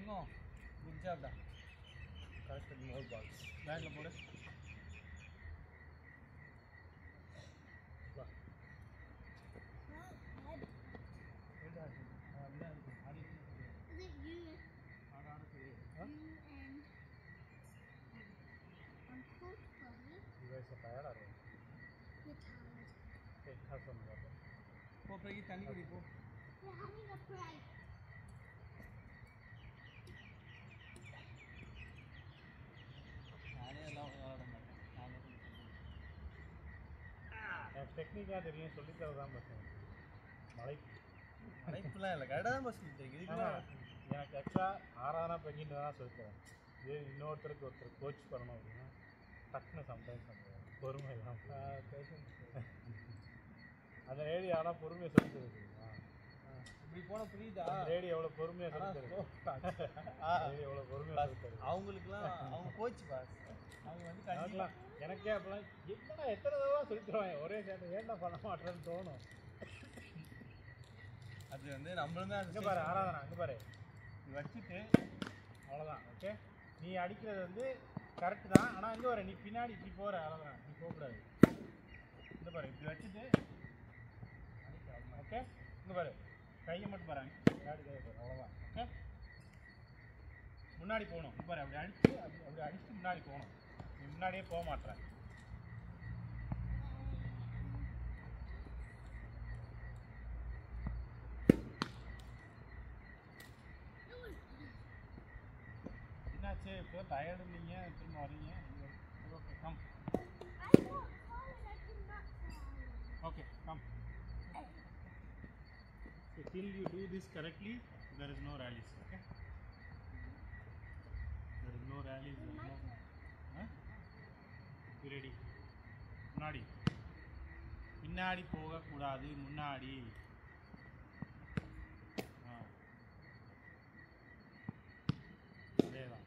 தங்கம் குட் ஜாப் தான் கரெக்ட் மோர் பால்ஸ் பேக்கில் போடு வா Is it you? You and Uncle Buddy? You guys are tired or what? You're tired. Okay, have some water. போ போய் தண்ணி குடி போ We're having a break. நானே எல்லாம் விளையாட மாட்டேன் நான் மட்டும் எனக்கு டெக்னிக்காக தெரியும் சொல்லித்தர தான் பசங்க மலை அழைப்புலாம் இல்லை கரெக்டாக தான் பஸ் ஆனா, எனக்கு ஆக்சுவலாக ஆறானா பெங்கிட்டு தான் சொல்லித்தரேன் இதே இன்னொருத்தருக்கு ஒருத்தர் கோச் பண்ணணும் அப்படின்னா டக்குன்னு சம்டைம்ஸ் அந்த பொறுமை இல்லாமல் அந்த ரேடி ஆனால் பொறுமையை சொல்லி தருவீங்களா இப்படி போன புரியுதா ரேடி எவ்வளோ பொறுமையாக சொல்லி தருது ஆ. ரேடி எவ்வளோ பொறுமையாக சொல்லி தருது அவங்களுக்குலாம் அவங்க கோச் பாஸ் அவங்க வந்து கண்டிப்பாக எனக்குலாம் எனக்கே அப்பெல்லாம் என்னடா எத்தனை தடவை சொல்லி தருவாங்க ஒரே சேர்ந்து ஏன்டா பண்ண மாட்டேன்னு தோணும் அது வந்து நம்மளும் தான் இங்கே பாரு ஆராதனா இங்கே பாரு நீ வச்சுட்டு அவ்வளோதான் ஓகே நீ அடிக்கிறது வந்து கரெக்டு தான் ஆனால் இங்கே வர நீ பின்னாடி இப்படி போகிற ஆராதனா நீ போகக்கூடாது இந்த பாரு இப்படி வச்சுட்டு ஓகே இங்கே பாரு கையை மட்டும் பாரு பின்னாடி கையை பாரு அவ்வளோதான் ஓகே முன்னாடி போகணும் இங்க பாரு அப்படி அடிச்சு அப்படி அப்படி அடிச்சு முன்னாடி போகணும் நீ முன்னாடியே போக மாட்டேற என்னாச்சு இப்போ டயர்டு நீங்கள் திரும்ப வரீங்க okay come I won't fall and I cannot fall. Okay, come. So till you do this correctly, there is no rallies. Okay. There is no rallies. There is no. Huh? You ready? முன்னாடி பின்னாடி போகக்கூடாது முன்னாடி ஆ. அதேதான்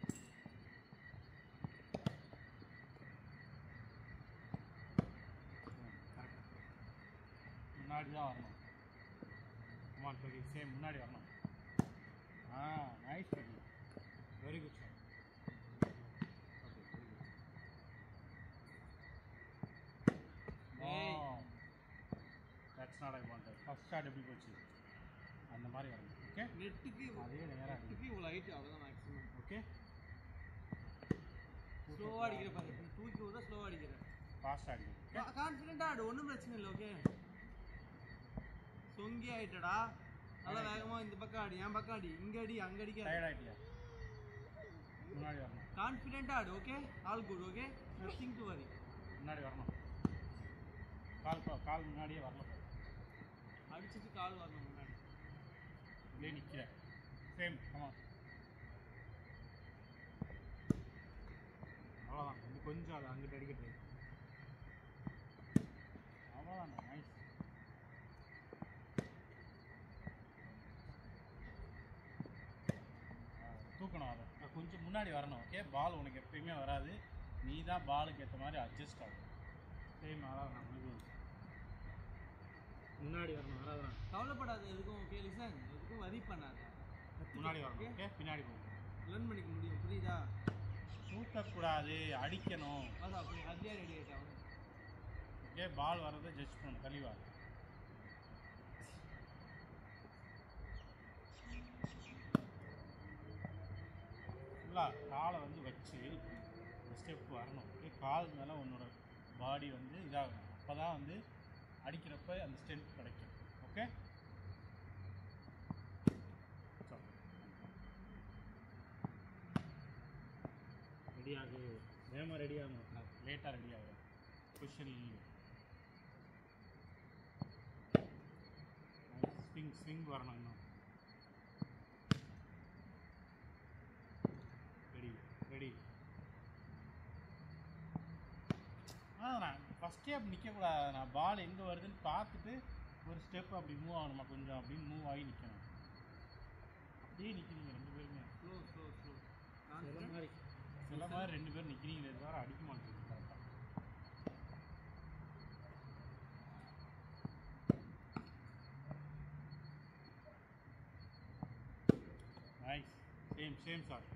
correct முன்னாடி தான் வரணும் come on பெரி same முன்னாடி வரணும் ஆ நைஸ் பெரி very good sir okay very good ஏய். That's not I want first shot எப்படி போச்சு அந்த மாதிரி வரணும் ஓகே நெட்டுக்கு அதே நேரா அடி. நெட்டுக்கு இவ்வளோ ஹைட் அவ்வளோதான் மேக்ஸிமம் ஓகே ஸ்லோவாக அடிக்கிற பாரு நீ தூக்கி விட ஸ்லோவாக அடிக்கிற ஃபாஸ்ட் ஆடி ஓகே கான்ஃபிடென்ட்டாக ஆடு ஒன்றும் பிரச்சனை இல்லை ஓகே சொங்கி ஆயிட்டடா நல்லா வேகமாக இந்த பக்கம் ஆடி என் பக்கம் ஆடி இங்கே அடி அங்கே அடிக்க டயர்ட் ஆகிட்டியா முன்னாடி வரணும் கான்ஃபிடென்ட்டாக ஆடு okay all good okay nothing to worry முன்னாடி வரணும் கால் பா- கால் முன்னாடியே வரணும் அடிச்சுட்டு கால் வரணும் முன்னாடி இப்படியே நிற்கிற சேம் ஆமா அவ்வளோதான் இன்னும் கொஞ்சம் அதை அங்கிட்டு அடிக்கிறது அவ்வளோதான் நைஸ் தூக்கணும் அதை அஹ் கொஞ்சம் முன்னாடி வரணும் ஓகே பால் உனக்கு எப்பயுமே வராது நீ தான் பாலுக்கு ஏற்ற மாதிரி அட்ஜஸ்ட் ஆகும் சேம் அதான் நம்மளுக்கு முன்னாடி வரணும் வராதான் கவலைப்படாத எதுக்கும் ஓகே லிசன் எதுக்கும் வரி பண்ணாத முன்னாடி வரணும் ஓகே பின்னாடி போகணும் லேர்ன் பண்ணிக்க முடியும் புரியுதா தூக்கக்கூடாது அடிக்கணும் அதான் அப்படி அதுலேயே ரெடி ஆகிட்டான் ஓகே பால் வர்றதை ஜட்ஜ் பண்ணணும் தெளிவா ஃபுல்லாக காலை வந்து வச்சு ஸ்டெப் வரணும் ஓகே கால் மேலே உன்னோட பாடி வந்து இதாகணும் அப்போ தான் வந்து அடிக்கிறப்ப அந்த ஸ்ட்ரென்த் கிடைக்கும் ஓகே ரெடி ஆகு வேகமாக ரெடி ஆகணும் நான் லேட்டாக ரெடி ஆகிறேன் பொசிஷன் ஸ்விங் ஸ்விங் வரணும் இன்னும் ரெடி ரெடி ஆ நான் ஃபஸ்ட்டே அப்படி நிற்கக்கூடாது நான் பால் எங்கே வருதுன்னு பார்த்துட்டு ஒரு ஸ்டெப் அப்படி மூவ் ஆகணுமா கொஞ்சம் அப்படின்னு மூவ் ஆகி நிற்கணும் அப்படியே நிற்கிறீங்க ரெண்டு பேருமே ஸ்லோ ஸ்லோ ஸ்லோ சில மாதிரி சில மாதிரி ரெண்டு பேரும் நிற்கிறீங்களே தவிர அடிக்க மாட்டேங்குது கரெக்டாக nice same same shot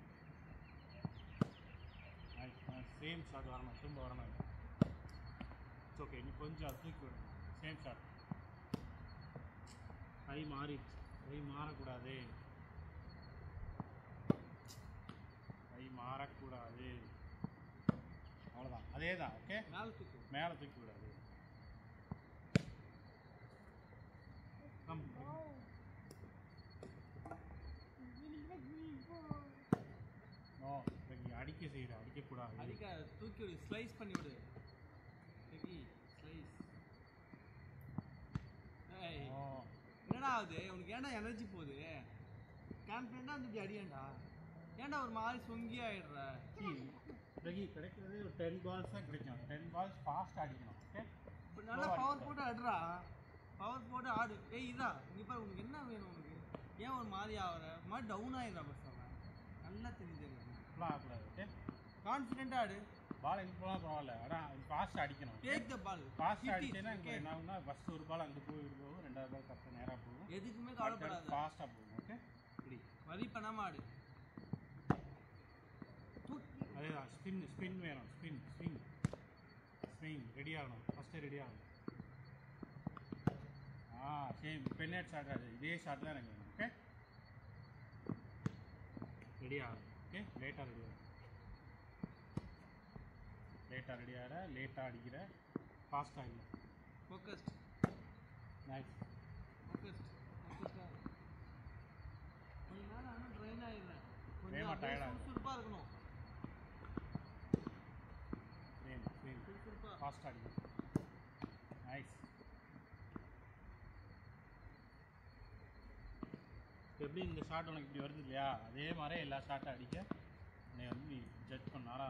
same shot வரணும் திரும்ப வரணும் இட்ஸ் ஓகே நீ கொஞ்சம் அது தூக்கி விடணும் சேம் ஷாட் கை மாறிடுச்சு கை மாறக்கூடாது கை மாறக்கூடாது அவ்வளோதான் அதே தான் ஓகே மேலே தூக்கு மேலே தூக்கி விடாது come Getting the green ball. No நீ அடிக்க செய்கிற அடிக்கக்கூடாது அடிக்க தூக்கி விடு ஸ்லைஸ் பண்ணி விடு டெக்கி ஸ்லைஸ் ஏய் நோ என்னடா ஆகுது உனக்கு ஏன்டா எனர்ஜி போகுது கான்ஃபிடென்ட்டாக வந்து இப்படி அடியேன்டா ஏன்டா ஒரு மாதிரி சொங்கி ஆயிடுற ரகி கிடைக்கிறது ஒரு டென் பால்ஸ் தான் கிடைக்கும் டென் பால்ஸ் ஃபாஸ்ட் அடிக்கணும் ஓகே இப்போ நல்லா Slow பவர் அடிக்க. போட்டு ஆடுறா பவர் போட்டு ஆடு ஏய் இதா இங்கே பாரு உனக்கு என்ன வேணும் உனக்கு ஏன் ஒரு மாதிரி ஆகுற ஒரு மாதிரி டவுன் ஆயிடுறா பஸ் அவன் நல்லா தெரியுது எனக்கு இப்படிலாம் ஆகக்கூடாது ஓகே கான்ஃபிடென்ட்டாக ஆடு பால் எங்கே போனால் பரவாயில்ல ஆனால் ஃபாஸ்ட் அடிக்கணும் டேக் த பால் ஃபாஸ்ட் அடிச்சேன்னா இங்கே என்ன ஆகும்னா ஃபஸ்ட்டு ஒரு பால் அங்கே போய் போகும் ரெண்டாவது பால் கரெக்டாக நேராக போகும் எதுக்குமே கவலைப்படாத ஃபாஸ்ட்டாக போகும் ஓகே இப்படி வரி பண்ணாம ஆடு அதே தான் ஸ்பின் ஸ்பின் வேணும் ஸ்பின் ஸ்விங் ஸ்விங் ரெடி ஆகணும் ஃபஸ்ட்டு ரெடி ஆகணும் ஆ சேம் பென்னேட் ஷாட் அது இதே ஷாட் தான் எனக்கு வேணும் ஓகே ரெடி ஆகும் ஓகே லேட்டாக ரெடி ஆகும் லேட்டாக ரெடி ஆகிற லேட்டாக அடிக்கிற ஃபாஸ்ட்டாக இல்லை ஃபோக்கஸ்ட் நைஸ் ஃபோக்கஸ்ட் ஃபோக்கஸ்டாக கொஞ்ச நேரம் ஆனால் ட்ரெயின் ஆயிடுறேன் கொஞ்சம் வேகமா அப்படியே tired ஆகுது. சுறுசுறுப்பாக இருக்கணும் சேம் சேம் சுறுசுறுப்பாக ஃபாஸ்ட்டாக அடிக்கணும் நைஸ் எப்படி இந்த ஷாட் உனக்கு இப்படி வருது இல்லையா அதே மாதிரி எல்லா ஷாட்டும் அடிக்க நீ வந்து நீ ஜட்ஜ் பண்ணாரா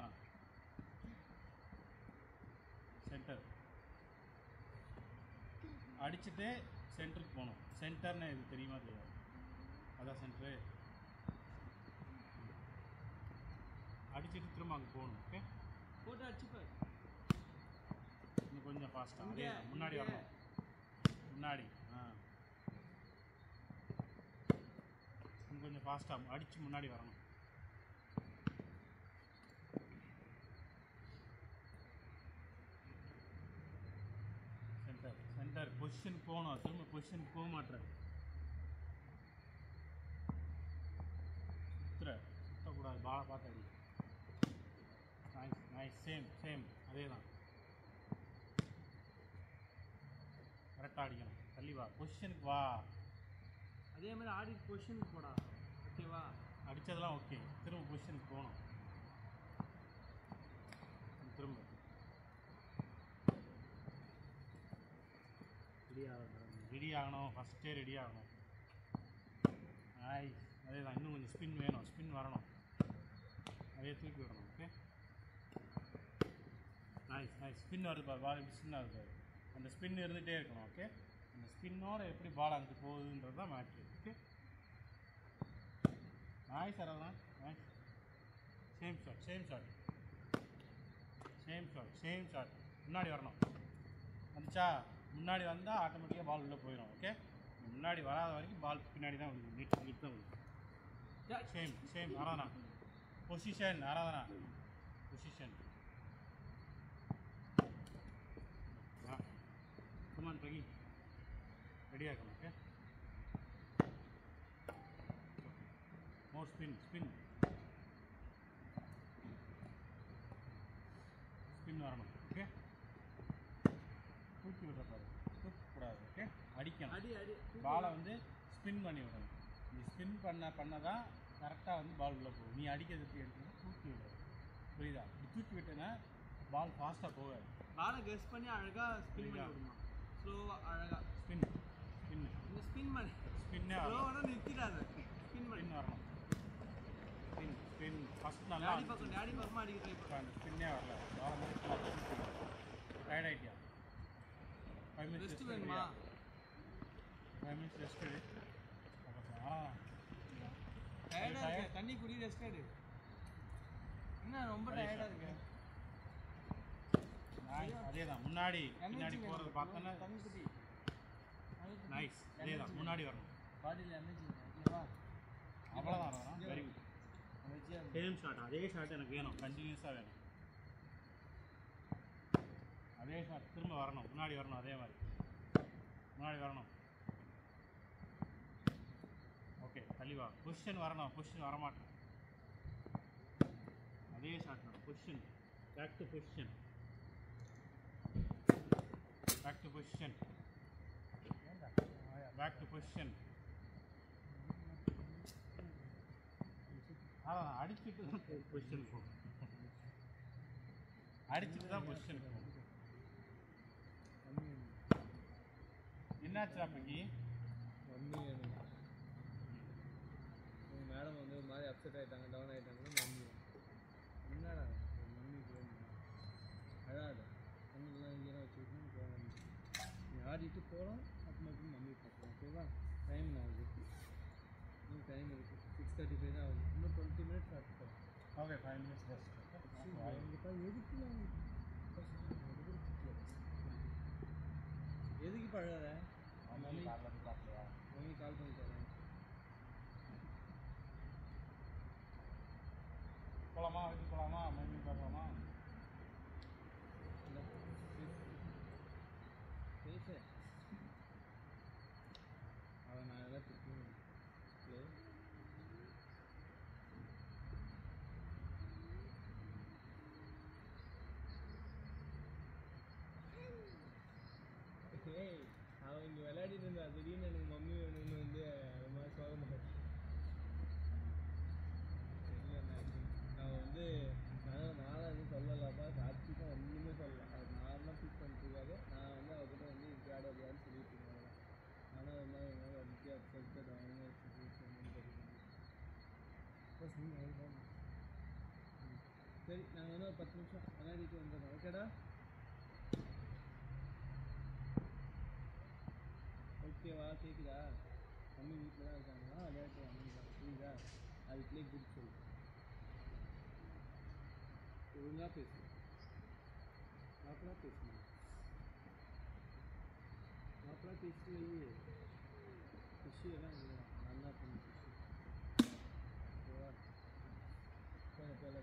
சென்டர் அடிச்சுட்டு சென்டருக்கு போகணும் சென்டர்னு இது தெரியுமா தெரியாது அதான் சென்டரு அடிச்சுட்டு திரும்ப அங்கே போகணும் ஓகே போட்டு அடிச்சுப்பார் இன்னும் கொஞ்சம் ஃபாஸ்ட்டாக இங்க, அதே தான். முன்னாடி இங்க. வரணும் முன்னாடி ஆ இன்னும் கொஞ்சம் ஃபாஸ்ட்டாக அடித்து முன்னாடி வரணும் சென்டர் சென்டர் பொசிஷன் போகணும் திரும்ப பொசிஷன் போக மாட்டேற சுத்துற சுத்தக்கூடாது பாலை பார்த்து அடி நைஸ் நைஸ் சேம் சேம் அதே தான் கரெக்டாக அடிக்கணும் தள்ளி வா பொசிஷனுக்கு வா அதே மாதிரி ஆடி பொசிஷனுக்கு போடா ஓகேவா அடித்ததெல்லாம் ஓகே திரும்ப பொசிஷனுக்கு போகணும் திரும்ப ரெடி ஆகணும் ரெடி ஆகணும் ஃபஸ்ட்டே ரெடி ஆகணும் ஆய் அதே தான் இன்னும் கொஞ்சம் ஸ்பின் வேணும் ஸ்பின் வரணும் அதே தூக்கி விடணும் ஓகே நைஸ் நைஸ் ஸ்பின் வருது பாரு பால் இப்படி ஸ்பின் ஆகுது பாரு அந்த ஸ்பின் இருந்துகிட்டே இருக்கணும் ஓகே அந்த ஸ்பின்னோட எப்படி பால் அங்கே போகுதுன்றது தான் மேட்ரு ஓகே நாய் சார் அதான் nice same shot same shot same shot same shot முன்னாடி வரணும் வந்துச்சா முன்னாடி வந்தால் ஆட்டோமேட்டிக்காக பால் உள்ளே போயிடும் ஓகே முன்னாடி வராத வரைக்கும் பால் பின்னாடி தான் விழுது நீட் நீட் தான் விழுது same same Aradhana position Aradhana position come on பிரகி ரெடியாக இருக்கணும் okay more spin spin spin வரணும் ஓகே தூக்கி விடுற பாரு தூக்கக்கூடாது ஓகே அடிக்கணும் அடி அடி தூக்கு. பாலை வந்து ஸ்பின் பண்ணி விடணும் நீ ஸ்பின் பண்ண பண்ண தான் கரெக்டாக வந்து பால் உள்ளே போகும் நீ அடிக்கிறதுக்கு எடுத்து தூக்கி விடுறது புரியுதா இப்படி தூக்கி விட்டேன்னா பால் ஃபாஸ்ட்டாக போகாது பாலை கெஸ் பண்ணி அழகா ஸ்பின் பண்ணி புரியுதா? விடுமா ஸ்லோவா அழகா ஸ்பின் ஸ்பின் இந்த ஸ்பின் பண்ணி ஸ்பின்னே வரணும் ஸ்லோவான நிறுத்திடாத ஸ்பின் பண்ணி ஸ்பின் வரணும் ஸ்பின் ஸ்பின் ஃபஸ்ட் நல்லா டாடி பக்கம் டாடி பக்கமா அடிக்க ட்ரை இப்போ அந்த ஸ்பின்னே வரல டயர்ட் ஆகிட்டியா ஃபைவ் மினிட்ஸ் ரெஸ்ட் வேணுமா ஃபைவ் மினிட்ஸ் ரெஸ்ட் எடு ஆ டயர்டா இருக்கு தண்ணி குடி ரெஸ்ட் எடு என்ன ரொம்ப Nice. டயர்டா இருக்கு அதே தான் முன்னாடி பின்னாடி Energy போகிறது வேணும். பார்த்தோன்னா தண்ணி குடி நைஸ் அதே தான் முன்னாடி வரணும் பாடியில் எனர்ஜி ஓகேவா அவ்வளோதான் வெரி குட் வெஜ்ஜியா சேம் ஷாட் அதே ஷாட் எனக்கு வேணும் கண்டினியூஸாக வேணும் அதே ஷாட் திரும்ப வரணும் முன்னாடி வரணும் அதே மாதிரி முன்னாடி வரணும் ஓகே தள்ளிவா பொசிஷன் வரணும் பொசிஷன் வரமாட்டேன் அதே ஷாட் தான் position back to position back to position back to position அதான் அடிச்சுட்டு தான் பொசிஷன் போகும் அடிச்சுட்டு தான் பொசிஷன் போகும் என்னாச்சு அப்பைக்கு மம்மி வேணும் உங்க மேடம் வந்து ஒரு மாதிரி அப்செட் ஆயிட்டாங்க டவுன் ஆயிட்டாங்க மம்மி என்னடா உன் மம்மிக்கு வேணும் அழாத கண்ணுலாம் இங்கெல்லாம் வச்சுக்கிட்டு போகணும் நீ ஆடிட்டு போகிறோம் அப்புறமா போய் மம்மி பார்க்கலாம் ஓகேவா டைம் ஆகுது இன்னும் டைம் இருக்குது சிக்ஸ் தேர்ட்டி ஃபைவ் தான் ஆகுது இன்னும் டுவெண்ட்டி மினிட்ஸ் ஆகுது ஓகே ஃபைவ் மினிட்ஸ் ரெஸ்ட் எதுக்கு நான் எதுக்கு பழகாத மம்மி மம்மி கால் பண்ணி தரேன் போகலாமா வீட்டுக்கு போகலாமா மம்மி பார்க்கலாமா பேசு அவன் நான் எல்லாம் திட்டுவேன் ஹலோ ஏய் அவன் இங்கே விளையாடிட்டு இருந்தா திடீர்னு எனக்கு மம்மி வேணும்னு வந்து அது மாதிரி சோகமாக தெரியல நான் நான் வந்து நான் நானும் எதுவும் சொல்லலப்பா சாட்சிக்கும் ஒன்றுமே சொல்லல அவர் நார்மலாக பிக் பண்ணிட்டுருக்காரு நான் வந்து அவர்கிட்ட வந்து இப்படி ஆடாதியான்னு சொல்லிட்டு இருக்கேன் ஆனால் ஒரு மாதிரி ஒரு மாதிரி அடிச்சு அப்செட் அவங்க சரி நாங்கள் வந்து ஒரு பத்து நிமிஷம் விளையாடிட்டு வந்துடுறோம் ஓகேடா ஓகேவா கேட்குதா மம்மி வீட்டில் தான் இருக்காங்களா விளையாட்டு வாங்க புரியுதா அதுக்குள்ளே குட் சொல்லு ஒழுங்காக பேசு ப்ராப்பராக பேசணும் ப்ராப்பராக பேசிட்டு வை ஃபிஷ்ஷு எல்லாம் இல்லை நல்லா பண்ணு ஃபிஷ்ஷு ஓகேவா போய் போய்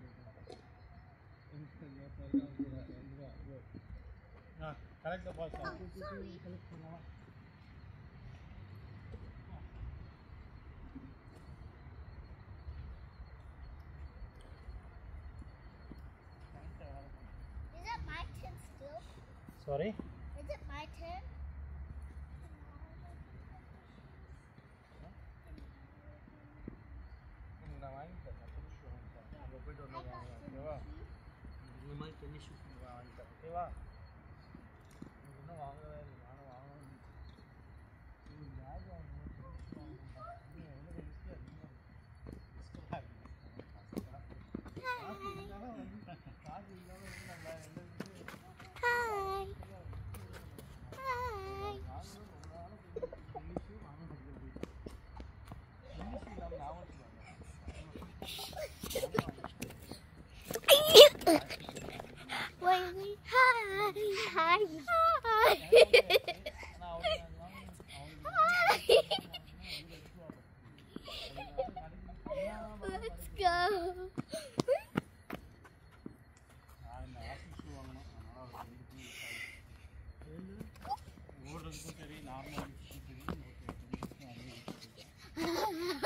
ஆ கரெக்டாக பாஸ் கலெக்ட் பண்ணலாம் Is it my turn still? Sorry Is it my turn? நான் வாங்கி தரேன் புதுசு வாங்கி தரேன் அங்கே போயிட்டு வந்து வாங்கலாம் ஓகேவா இந்த மாதிரி டென்னிஸ் ஷூஸ் வாங்கி தரேன் ஓகேவா எனக்கு இன்னும் வாங்கவே இல்லை நானும் வாங்கணும் ஒரு பேக் வாங்கணும் tennis shoe வாங்கணும் இன்னும் எவ்வளோ ரிஸ்க்கு அதிகமாக காசு இல்லாமல் வந்து காசு இல்லாமல் வந்து நம்ம எந்த விஷயம் Hi. Hi. வாங்கணும் ரொம்ப நாளாக டென்னிஸ் ஷூ வாங்கணும் டென்னிஸ் ஷூ இல்லாமல் ஞாபகம் Wait, wait. Hi. Hi. Hi. Let's go. நான் இந்த ஆசிக் ஷூ வாங்கணும் அதனால் அது ரெண்டு ஓடுறதுக்கும் சரி நார்மல் சரி okay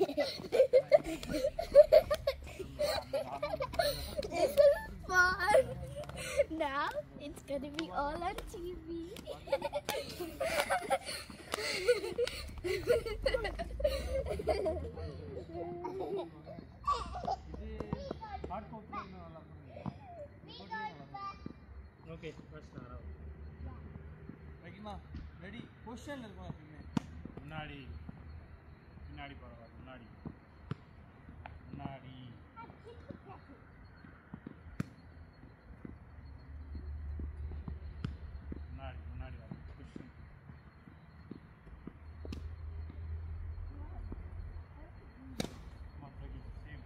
This is fun. Now it's gonna be all on TV. Hot coffee நல்லா ஓகே ஃபர்ஸ்ட் நான் வைக்குமா ரெடி பொசிஷனில் இருக்கும் எப்பயுமே முன்னாடி பின்னாடி பரவாயில்ல முன்னாடி முன்னாடி முன்னாடி முன்னாடி வர கொஸ்டின் சேம்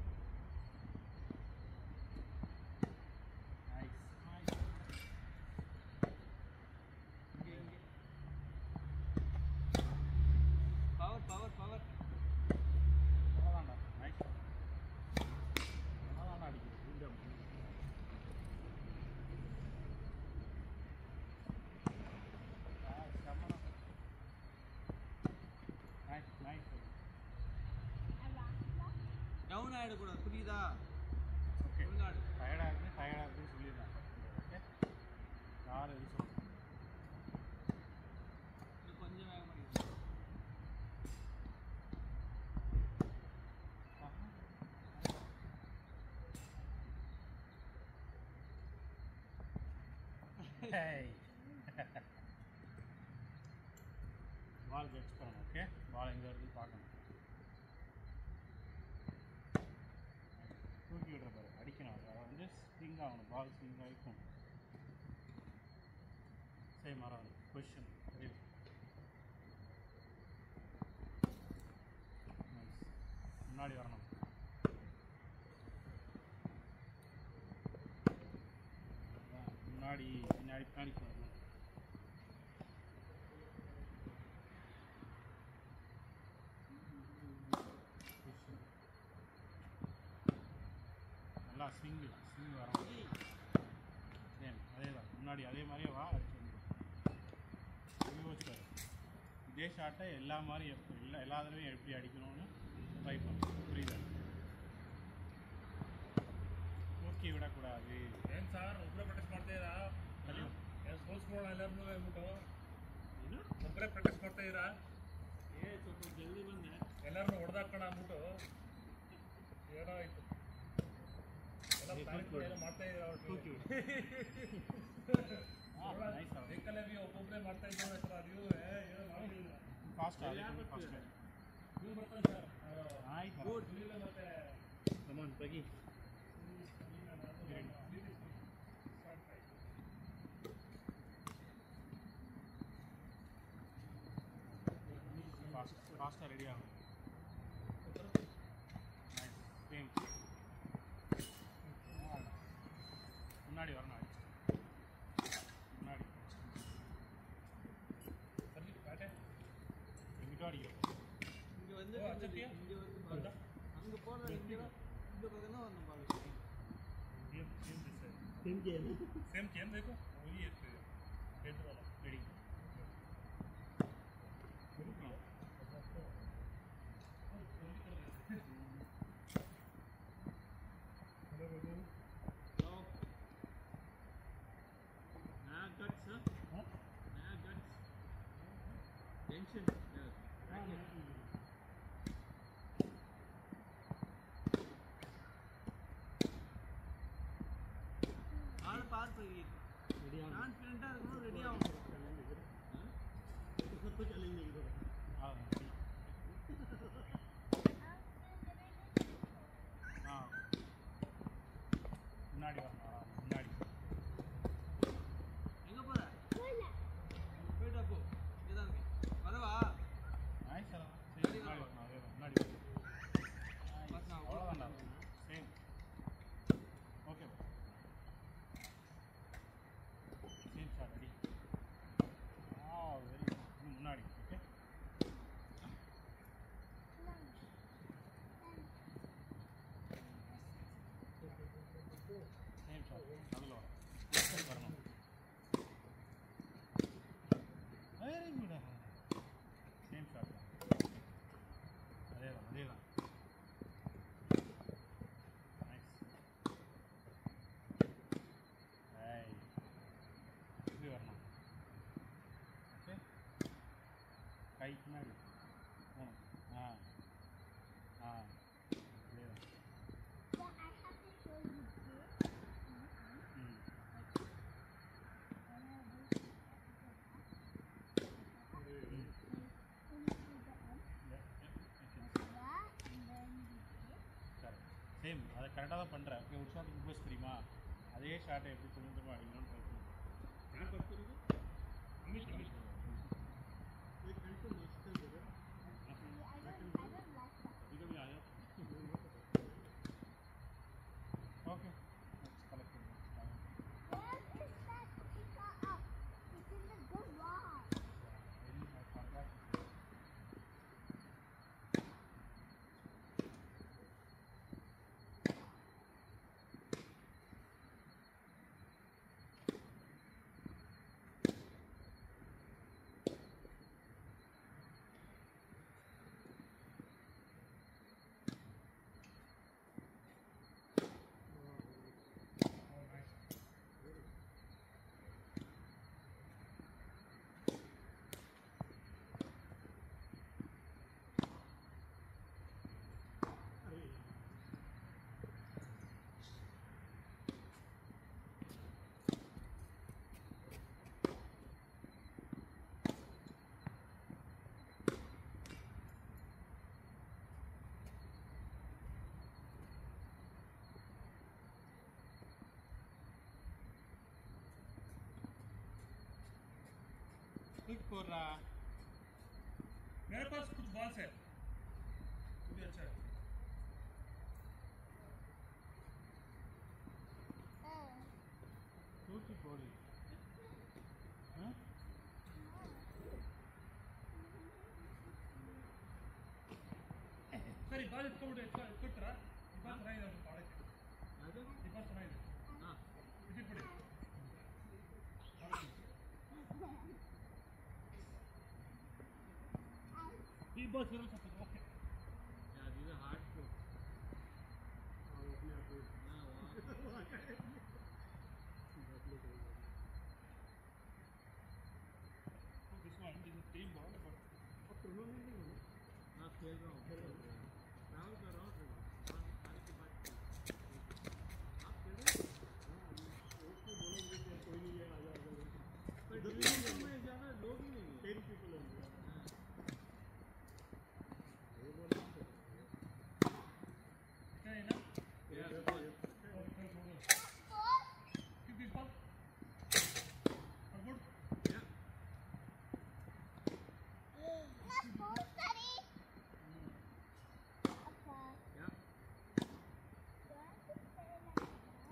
நைஸ் நைஸ் இங்கே இங்கே பவர் பவர் பவர் அவ்வளோதான்டா நைஸ் ஆயிடக்கூடாது புரியுதா ஓகே தமிழ்நாடு டயர்டாக இருக்குது டயர்டாக இருக்குன்னு சொல்லிடுறேன் ஓகே யார் எது சொல்லுங்க இன்னும் கொஞ்சம் வேக பண்ணிக்கலாம் Hey. பால் கெட்ச் பண்ணணும் ஓகே பால் எங்கே வருது பார்க்கணும் தூக்கி விடுற பாரு அடிக்கணும் அதை வந்து ஸ்விங் ஆகணும் பால் ஸ்விங் ஆகிக்கும் சரி மரம் கொஷின் ரெடி முன்னாடி வரணும் அதான், முன்னாடி பின்னாடி பின்னாடி போகணும் நல்லா ஸ்விங்கு ஸ்விங் வரணும் சேம் அதே தான் முன்னாடி அதே மாதிரியே வா அடிச்சு வந்துடும் யோசிச்சார் இதே ஷாட்டை எல்லா மாதிரி எப்ப- எல்லா எல்லா தடவையும் எப்படி அடிக்கணும்னு ட்ரை பண்ணணும் புரியுதா தூக்கி விடக்கூடாது ಏನು ಸರ್ ಒಬ್ಬರೇ ಪ್ರಾಕ್ಟೀಸ್ ಮಾಡ್ತಾ ಇದ್ದೀರಾ ಏನು ಸೋಲ್ಸ್ಕೊಳ್ಳೋಣ ಎಲ್ಲರನ್ನೂ ಹೇಳ್ಬಿಟ್ಟು ಒಬ್ಬರೇ ಪ್ರಾಕ್ಟೀಸ್ ಮಾಡ್ತಾ ಇದ್ದೀರಾ ಏ ಸ್ವಲ್ಪ ಜಲ್ದಿ ಬಂದೆ ಎಲ್ಲರನ್ನೂ ಹೊಡೆದಾಕೋಣ ಅಂದ್ಬಿಟ್ಟು ಏನೋ ಆಯ್ತು ಎಲ್ಲ ಪ್ಲಾನ್ ಮಾಡಿ ಏನೋ ಮಾಡ್ತಾ ಇದ್ದೀರಾ ತೂಕಿ ಹಾಂ ನೈಸ್ ಬೇಕಲ್ಲೇ ಒಬ್ಬೊಬ್ಬರೇ ಮಾಡ್ತಾ ಇದ್ದೀವಿ ಸರ್ ಅದು ಏನೋ ಮಾಡಿದ್ದೀರಾ ಫಾಸ್ಟ್ ಫಾಸ್ಟ್ ನೀವು ಬರ್ತಾನೆ ಸರ್ ಆಯ್ತು ಇಲ್ಲ ಮತ್ತೆ ಕಮಾನ್ ತೆಗಿ ಫಾಸ್ಟ್ ಫಾಸ್ಟಾக ரெடி ஆகும் நைஸ் சேம் முன்னாடி வரணும் அடிச்சு முன்னாடி ಸರಿ ಬ್ಯಾಟೆ எங்கிட்ட அடிக்கும் இங்க வந்து ஓ, அச்சத்தியா? இங்க வந்து பாரு. அங்க போறது இங்க தான் இந்த பக்கம் தான் வரணும் பாரு ಸೇಮ್ ಸೇಮ್ ದಿಸ್ ಸೇಮ್ ಕೇಮ್ ಬೇಕು ವही है हेड वाला ready Nah, guts, huh? Nah, guts. Tension. ஆள் பார்த்து கான்ஃபிடென்ட்டாக இருக்கணும் ரெடி ஆகணும் ஆ ஆ முன்னாடி வரணும் ஆ, முன்னாடி எங்கே போகிற போயிட்டு அப்போ இங்கே தான் இருக்கேன் வரவா நைஸ் சரி முன்னாடி வரணும் அதே தான் முன்னாடி வரணும் First நான் அவ்வளோதான்டா same okay same shot ready ஆ வெரி முன்னாடி ஓகே சேம் ஷாட் அதில் வரும் வரணும் வெரி குட் சேம் ஷாட் அதே தான் அதே தான் நைஸ் ஏய் இப்படி வரணும் ஓகே கை பின்னாடி போகணும் ஆ ஆ அதே தான் ம் சேம் அதை கரெக்டாக தான் பண்ணுறேன் ஓகே ஒரு ஷாட் பிக் பாஸ் தெரியுமா அதே ஷாட்டை எப்படி துணிந்தமா அடிக்கணும்னு ட்ரை பண்ணுறேன் யார் பார்த்துருக்கு இங்கிலீஷ் இங்கிலீஷ் ஓகே கலெக்ட் தூக்கி போடுறா मेरे पास कुछ बॉल्स है वो भी अच्छा है தூக்கி போடு ஆ? ಸರಿ ಬಾಲ್ ಎತ್ಕೊಂಡ್ಬಿಟ್ಟು ಎತ್ಕೊ ಎತ್ಕೊಟ್ರ ಇಬ್ಬರು ಚೆನ್ನಾಗಿದೆ ಅದು ಪಾಡಕ್ಕೆ ಅದು ಇಬ್ಬರು ಚೆನ್ನಾಗಿದೆ ಹಾಂ ಇಟ್ಟಿಟ್ಬಿಡಿ ಈ ಬಾಲ್ ಸರಿ ಸ್ವಲ್ಪ ಓಕೆ ಅದು ಇದು ಹಾರ್ಟ್ this one this is team ball but मैं खेल रहा हूँ राहुल कर रहा हूँ फिर आने के बाद आप खेल रहे हो पर डिवीजन में ज़्यादा लोग ही नहीं टेन पीपल क्या है ना Keep this ball. Are good? Not supposed study. Okay. Yeah. Do I have to say like that?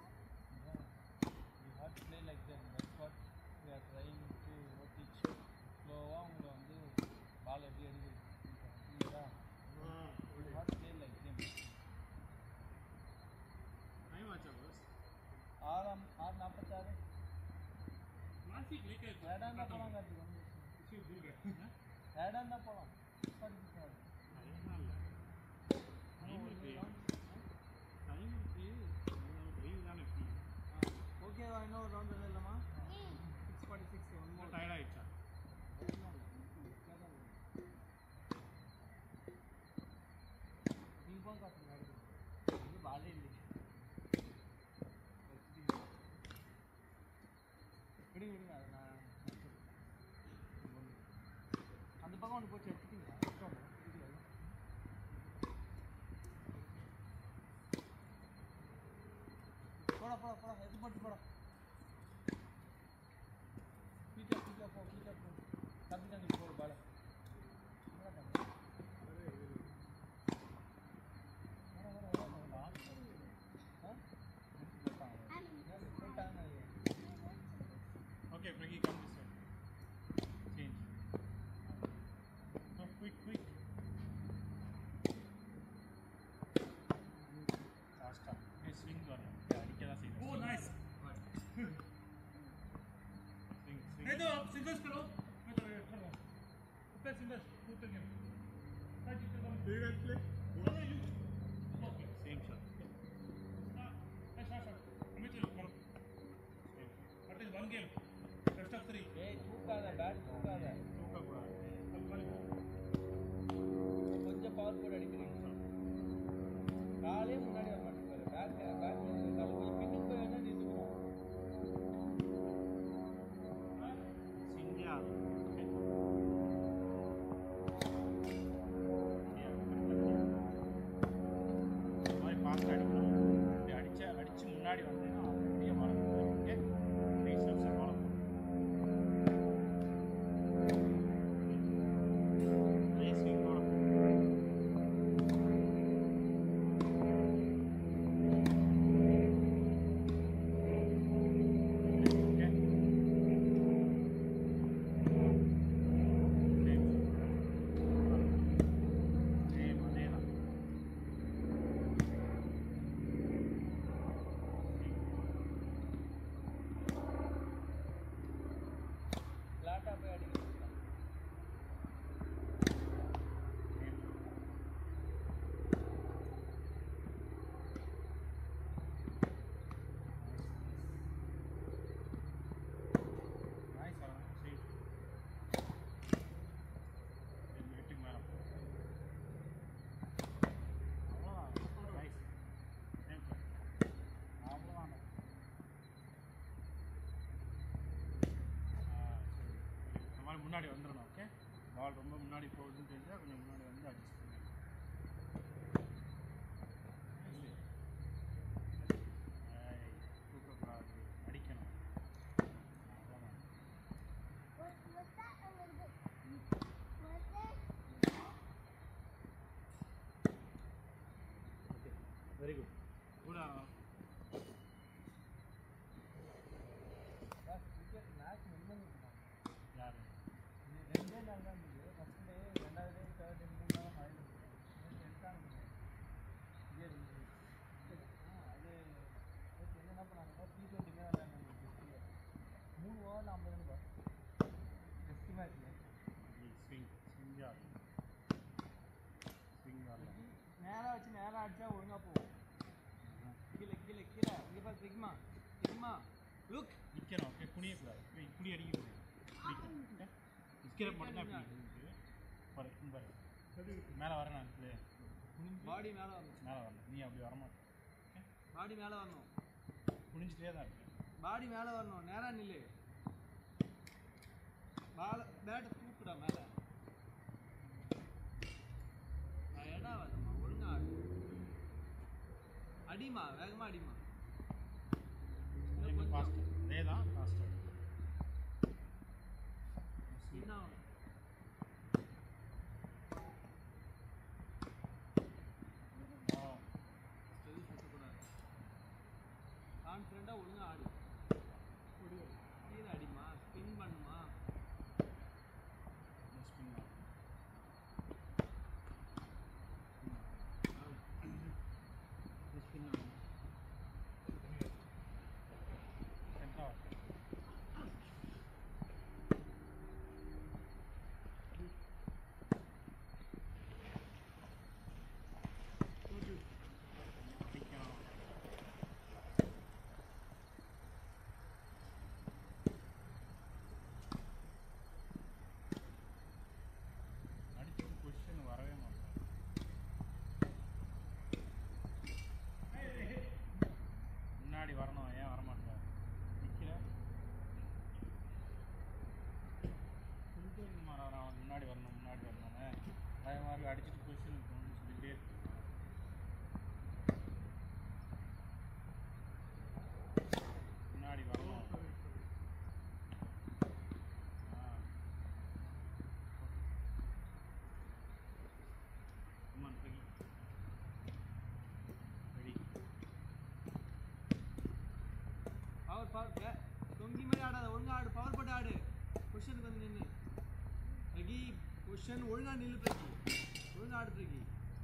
You have to play like them. That's what we are trying to teach you. ஸ்லோவாக உங்களை வந்து பால் எப்படி அடிக்கிறது இல்லையா you have to play like them. Time ஆச்சா boss ஆறு ஆறு நாற்பத்தாறு Classic like a ஏடா இருந்தால் போகலாம் கார்த்திக் ஒன்றும் This is good. ஏடா இருந்தால் போகலாம் படிக்கிறாரு அதெல்லாம் இல்லை டைம் இருக்கு டைம் இருக்கு வெயில் தானே இருக்கு ஓகேவா இன்னொரு ரவுண்ட் இல்லைம்மா Mm. Six forty six one more tired ஆயிடுச்சா நீ போங்க கார்த்திக் நடக்குது இது பாலே இல்லை விடுங்க விடுங்க அதை நான் நான் சொல்றேன். அந்த பக்கம் ஒன்று போச்சு எடுத்துட்டீங்களா எடுத்துட்டு வாங்க. இதுல. போடா போடா போடா எது போட்டு போடா பீட்டா பீட்டா போ பீட்டா போ தம்பி தம்பி போடு பால வர வர வர வர வர ஆ போட்டாங்க okay Frankie come this way change no quick quick ஃபாஸ்ட்டாக ஏ ஸ்விங் வரணும் அடிக்க தான் செய்யணும் Oh, nice. ஸ்விங் नहीं ஸ்விங் तो आप सिंगल्स करो मैं तो कर रहा हूँ ऊपर सिंगल्स ऊपर game Try to come. Do you guys play? No, no, you. Okay. Same shot. Ah, nice shot, shot. Amit will come. Same shot. That is one game. Best of three. ஏய் தூக்காத bat தூக்காத தூக்கக்கூடாது I'll call you. கொஞ்சம் power போட்டு அடிக்கிறீங்க காலே முன்னாடி வர மாட்டேங்கிறாரு பேக் பேக் கால் கொஞ்சம் பின்னுக்கு போய் வேணா நிறுத்துவோம் சிங்கியா ஃபாஸ்ட் அடிக்கணும் இப்படி அடிச்சு அடிச்சு முன்னாடி வந்தீங்கன்னா அப்படியே மரம் ஓகே த்ரீ ஸ்டெப்ஸ் மரம் ஸ்விங் மரம் ஓகே சேம் சேம் அதே தான் ஃப்ளாட்டாக போய் அடிக்கிறீங்க சேம் நைஸ் வரணும் சேம் ரெண்டு விட்டுக்கு மேலே அவ்வளோதான் நைஸ் சேம் அவ்வளோதான் இந்த மாதிரி முன்னாடி வந்துடணும் ஓகே பால் ரொம்ப முன்னாடி போகுதுன்னு தெரிஞ்சால் கொஞ்சம் முன்னாடி வந்து அட்ஜஸ்ட் பண்ணி தூக்கக்கூடாது அடிக்கணும் அவ்வளோதான் Was, was that a little மேலே அடிச்சா ஒழுங்கா போகும் கீழே கீழே கீழே இங்கே பாரு திக்மா திக்மா லுக் நிற்கணும் ஓகே குனியக்கூடாது இப்படி இப்படி அடிக்கக்கூடாது ஓகே நிற்கிற மட்டும் தான் அப்படி இருக்கு. பாரு இங்க பாரு மேலே வரேன் நான் இப்படி பாடி மேலே வரணும் மேலே வரணும் நீ அப்படி வரமாட்டேன் ஓகே பாடி மேலே வரணும் குனிஞ்சிட்டே தான் இருக்கு பாடி மேலே வரணும் நேரா நில்லு பால பேட்டை தூக்குடா மேலே நான் இடம் வரமா ஒழுங்கா ஆடு அடிமா வேகமா அடிமா இன்னும் ஃபாஸ்ட்டு அதே தான் ஃபாஸ்ட்டு என்ன ஆகணும் ஸ்டெடி சுற்றக்கூடாது கான்ஃபிடண்ட்டாக ஒழுங்கா ஆடு கீழே அடிமா ஸ்பின் பண்ணுமா அடிச்சுட்டு பொசிஷன் வரவே மாட்டேன் முன்னாடி வரணும் ஏன் வர மாட்டேன் நிற்கிற கொஞ்சம் அவன் முன்னாடி வரணும் முன்னாடி வரணும்னு அதே மாதிரி அடிச்சுட்டு பொசிஷன் இருக்கணும்னு சொல்லிட்டே இருக்கு முன்னாடி வரணும் ஆ Come on, Peggy. Ready. Power power பே தொங்கி மாதிரி ஆடாத ஒழுங்கா ஆடு பவர் போட்டு ஆடு பொசிஷனுக்கு வந்து நின்று பிரகி பொசிஷன் ஒழுங்கா நில்லு பிரகி ஒழுங்கா ஆடு பிரகி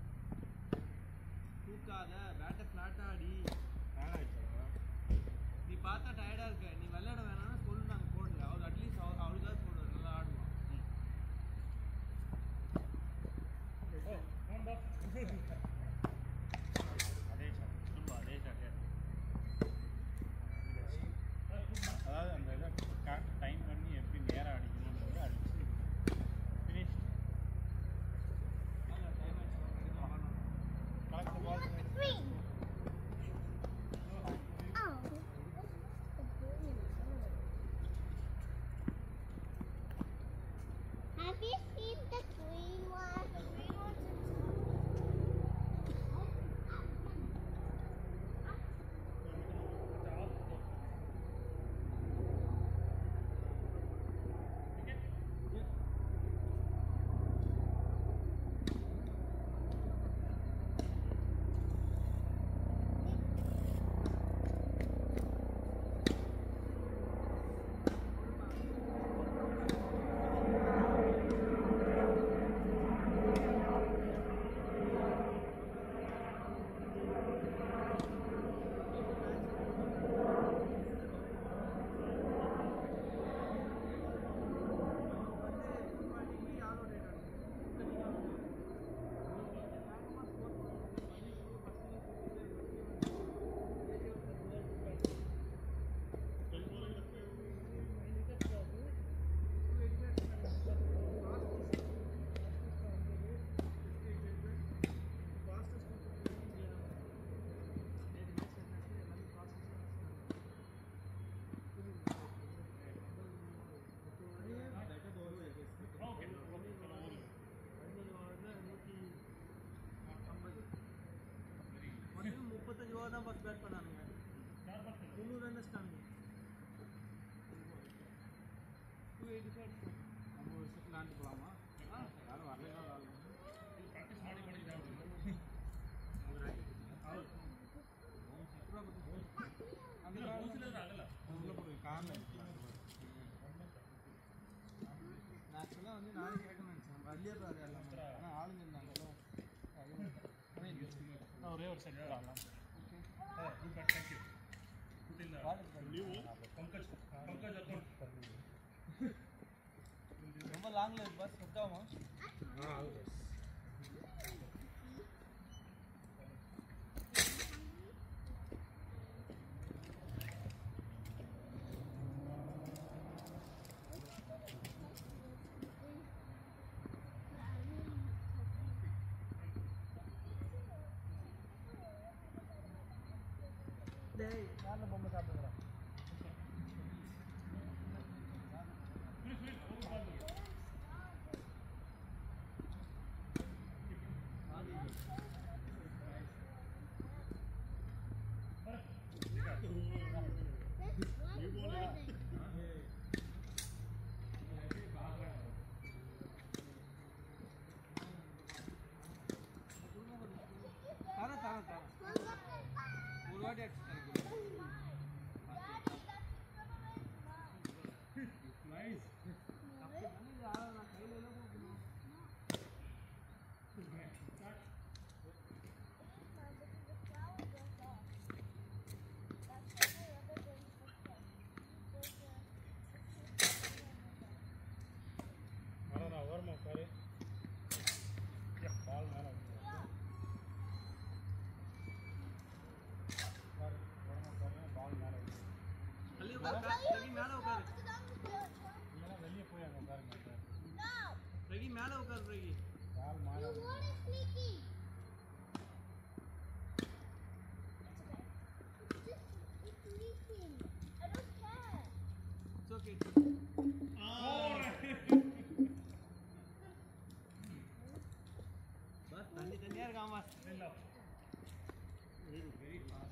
தூக்காத பேட்டை ஃப்ளாட்டாக ஆடி Tired ஆயிடுச்சா? நீ பார்த்தா டயர்டாக இருக்க நீ விளையாட வேணாம்னா சொல்லு நாங்கள் போடல அவர் அட்லீஸ்ட் அவ அவளுக்காவது போடுவார் நல்லா ஆடுவான் அதே shot. திரும்ப அதே shot ஏ. அதாவது அந்த இதை டைம் பண்ணி எப்படி நேரா அடிக்கணும்ன்றது அடிச்சு ஃபினிஷ் வாங்க டைம் ஆயிடுச்சு வாங்க, collect ball Three. Oh. Have you seen the green one? The green one's மொத்தம் முப்பத்தஞ்சு ஓவர் தான் ஃபர்ஸ்ட் பேட் பண்ணானுங்க முந்நூறு ரன் வச்சிட்டானுங்க டூ எயிட்டி ஃபைவ் நம்ம ஒரு செட் விளாண்டு போகலாமா ஆ யாரும் வரலைன்னா விளாடலாம் அந்த உள்ள போடு காரில் இருக்கலாம் நான் ஆக்சுவலாக வந்து நானே கேட்கணும்னு நினச்சேன் நம்ம அள்ளியே பாரு எல்லாமே ஆனால் ஆளுங்க இருந்தாங்களோ நான் ஒரே ஒரு செட் ஆடலாம் ಗುಡ್ ಬ್ಯಾಟ್ ಥ್ಯಾಂಕ್ ಯು ಗೊತ್ತಿಲ್ಲ ನೀವು ಪಂಕಜ್ ಪಂಕಜ್ ಅಕೌಂಟ್ ரொம்ப லாங்கில் இருக்கு பாஸ் செட் ஆகும் நானும் பொம்மை சாப்பிடுறேன் தரேன் தரேன் தரேன் ஒரு வாட்டி அடிச்சு தரேன் வரடா ஓரமா உட்காரு பால் மேலே உட்காரு ஓரமா உட்காரு பால் மேலே தள்ளி உட்காரு ரகி மேலே உட்காரு இல்லைன்னா வெளியே போய் அங்கே உட்காருங்க சார் ரகி மேலே உட்காரு ரகி பால் மேலே இட்ஸ் ஓகே பஸ் தண்ணி தண்ணியா இருக்கான் பஸ் இல்லை very very fast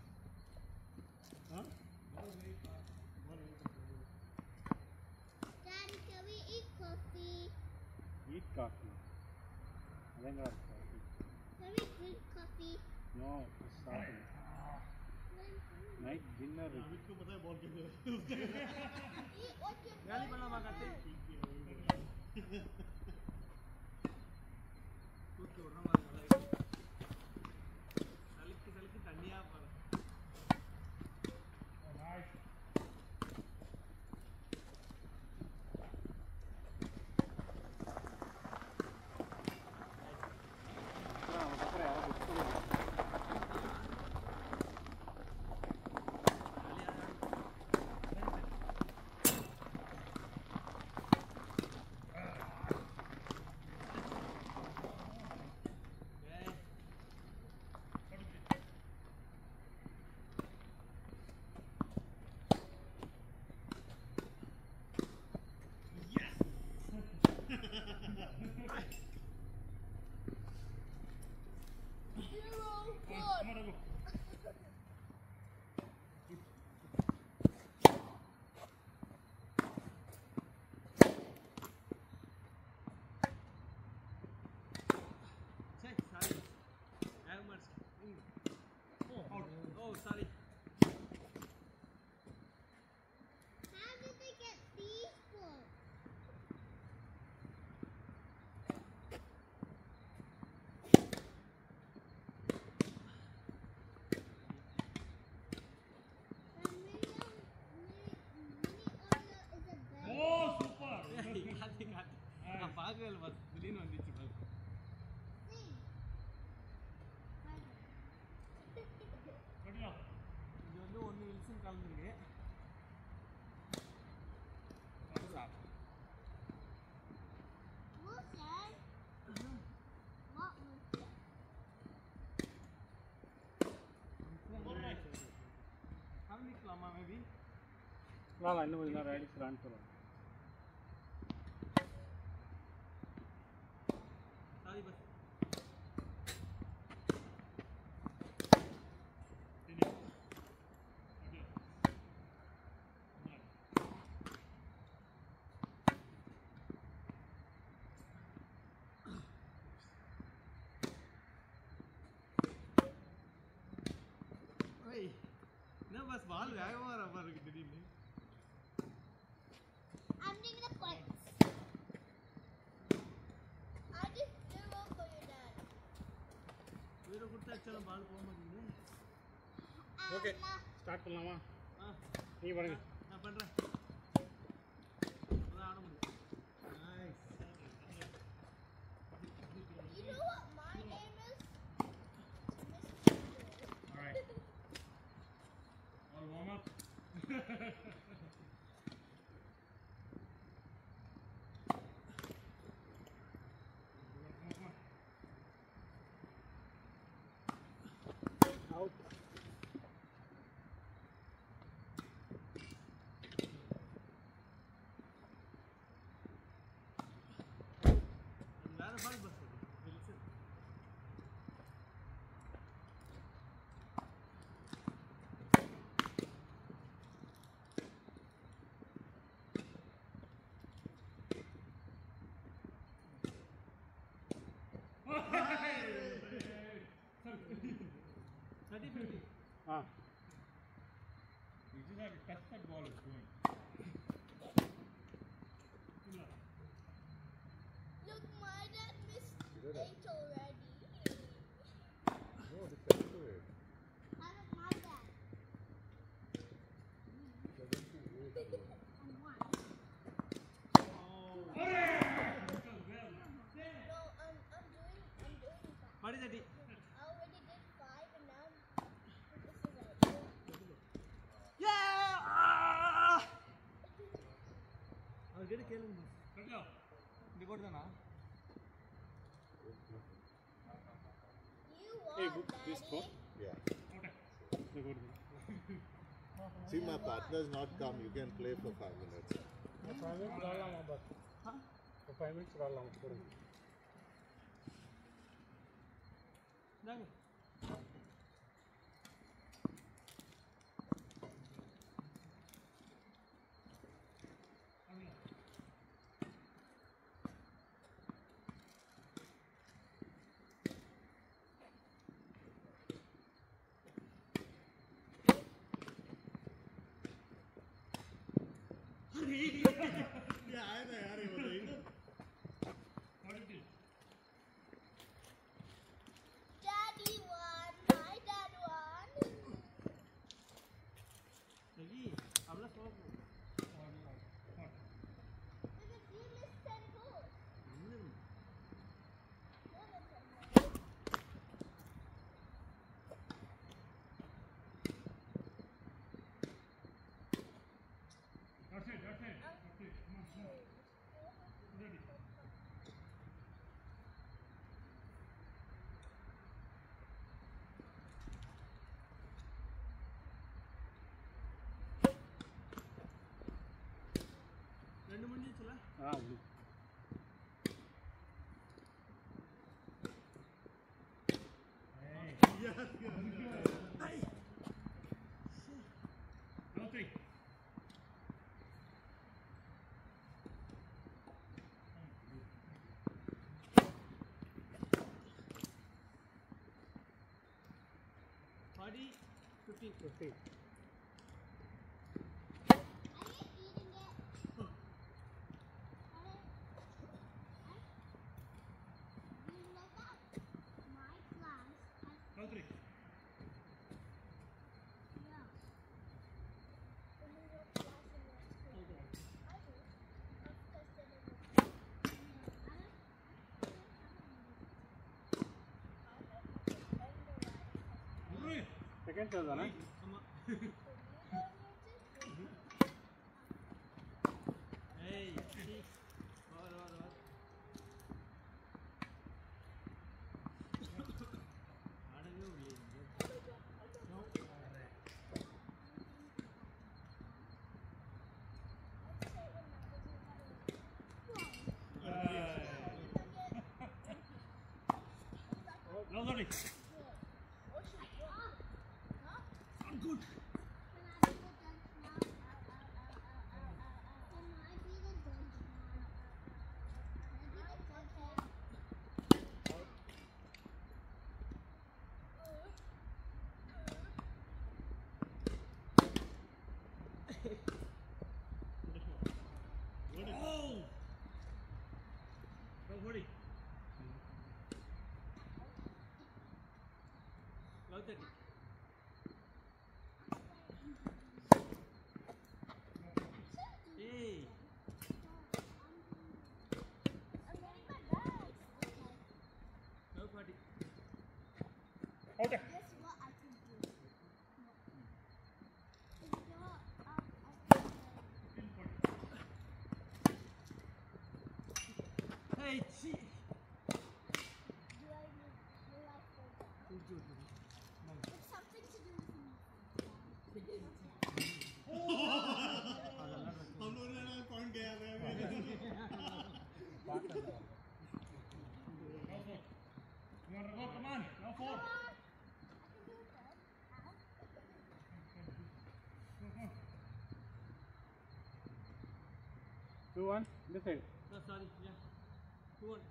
Daddy, can we eat coffee? Eat coffee அதேங்க Can we drink coffee? No சாப்பிடு night dinner Eat what you வேலை பண்ணலாமா கட்டு தூக்கி விடுற மாதிரி நல்லா இருக்கு. சலிக்கு சலிக்கு தண்ணியா பாரு அதுக்கப்புறம் யாரும் புக் பண்ணுவாங்க ஏய், சே, sorry. Have much. Mm. Oh, out. Oh, sorry. How did they get these balls? The million, mini, mini Oreo is a bag. ஓ சூப்பர் ஏய், காத்து, காத்து. நான் பார்க்கவே இல்லை boss. திடீர்னு வந்துச்சு பாரு. Sing. கட்டியா இது வந்து ஒன்று வில்சன் கலந்துருக்கு Wilson? What Wilson? கலந்துக்கலாமா மேபி நான் இன்னும் கொஞ்சம் நேரம் ஆயிடுச்சு சொல்லுவேன் சாரி பஸ் ஏய், என்ன பஸ் பால் வேகமாக வர மாதிரி இருக்கு திடீர்னு I'm doing the points. I just threw one for your dad. உயிரை கொடுத்து அடிச்சாலும் பால் போக மாட்டேங்குது ஓகே Allah. ஸ்டார்ட் பண்ணலாமா ஆ நீ பாருங்க நான் பண்ணுறேன் அதான் ஆட முடியும் Nice. You know what my name is? All right. All warm up. Out Ah. You just have to touch that ball is going. Look, my dad missed eight already. No, the second to it. I don't my dad. Seven to eight. And one. Correct. Well, No, I'm, I'm doing, I'm doing five. What is that? I already did five and now this is like. Yeah! Ah! அவர்கிட்ட கேளுங்க good job. இப்படி போட்டுதானா You won, Hey, book this Daddy. book. Yeah. Okay. So good. See, my partner's not come. You can play for five minutes. Five minutes ஆடலாமா பஸ் five minutes ஆடலாமா போடுங்க இந்தாங்க Forty-two. Daddy won. My dad won. சரி அப்படிலாம் சொல்ல Because you missed ten goals. More than ten goals. That's it, that's it. That's it. Come on, come on. Ready. ரெண்டு முடிஞ்சிச்சுல ஆ அப்படி No three. Forty fifty fifty I ain't eating it. I You like that? My class has No three. no. The little class in the school. I do. I've tested it. Yeah, I don't- Three. Second chair தானே ஆமாம் You don't need ஏய் சீ. வர வர வர அடவே முடியாது No thirty. I'm good. Oh. No forty. Love thirty ஏய் love forty Okay. Guess what I can do? If you're up, I Fifteen forty. ஏய் சீ do I need do I fall down? தூக்கி விட்டுரு It's something to do with me. அதெல்லாம் நான் one இந்த side No, sorry. Yeah. Two one.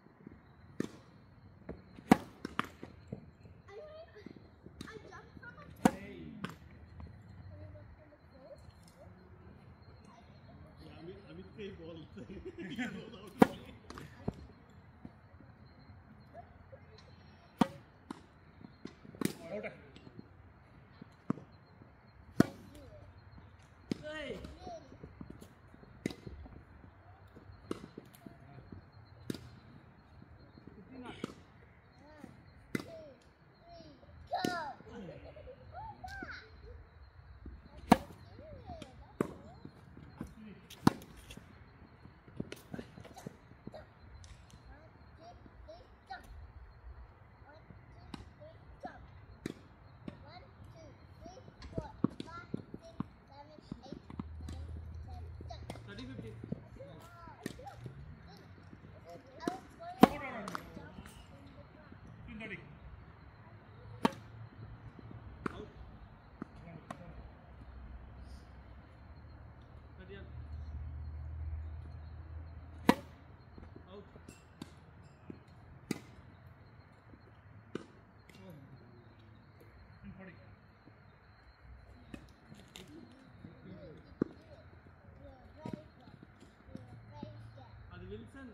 I went, I jumped from a cliff. I jumped from a cliff. Out. Hey. Fifteen not. One, two, three, go! Thirty fifty. Fifteen thirty. Out. Thirty one. Out. Fifteen forty. அது Wilson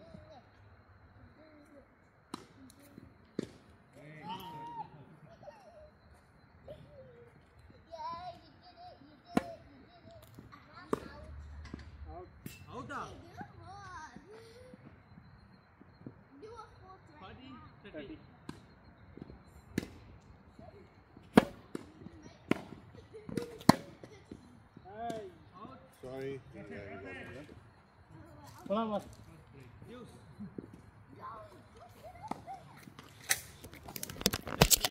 Yeah, you did it, you did it, you did it. I'm out. அவுட்டா Good one. Do a full thread. Forty thirty Sorry. Yeah, you got it, yeah? போலாம் pass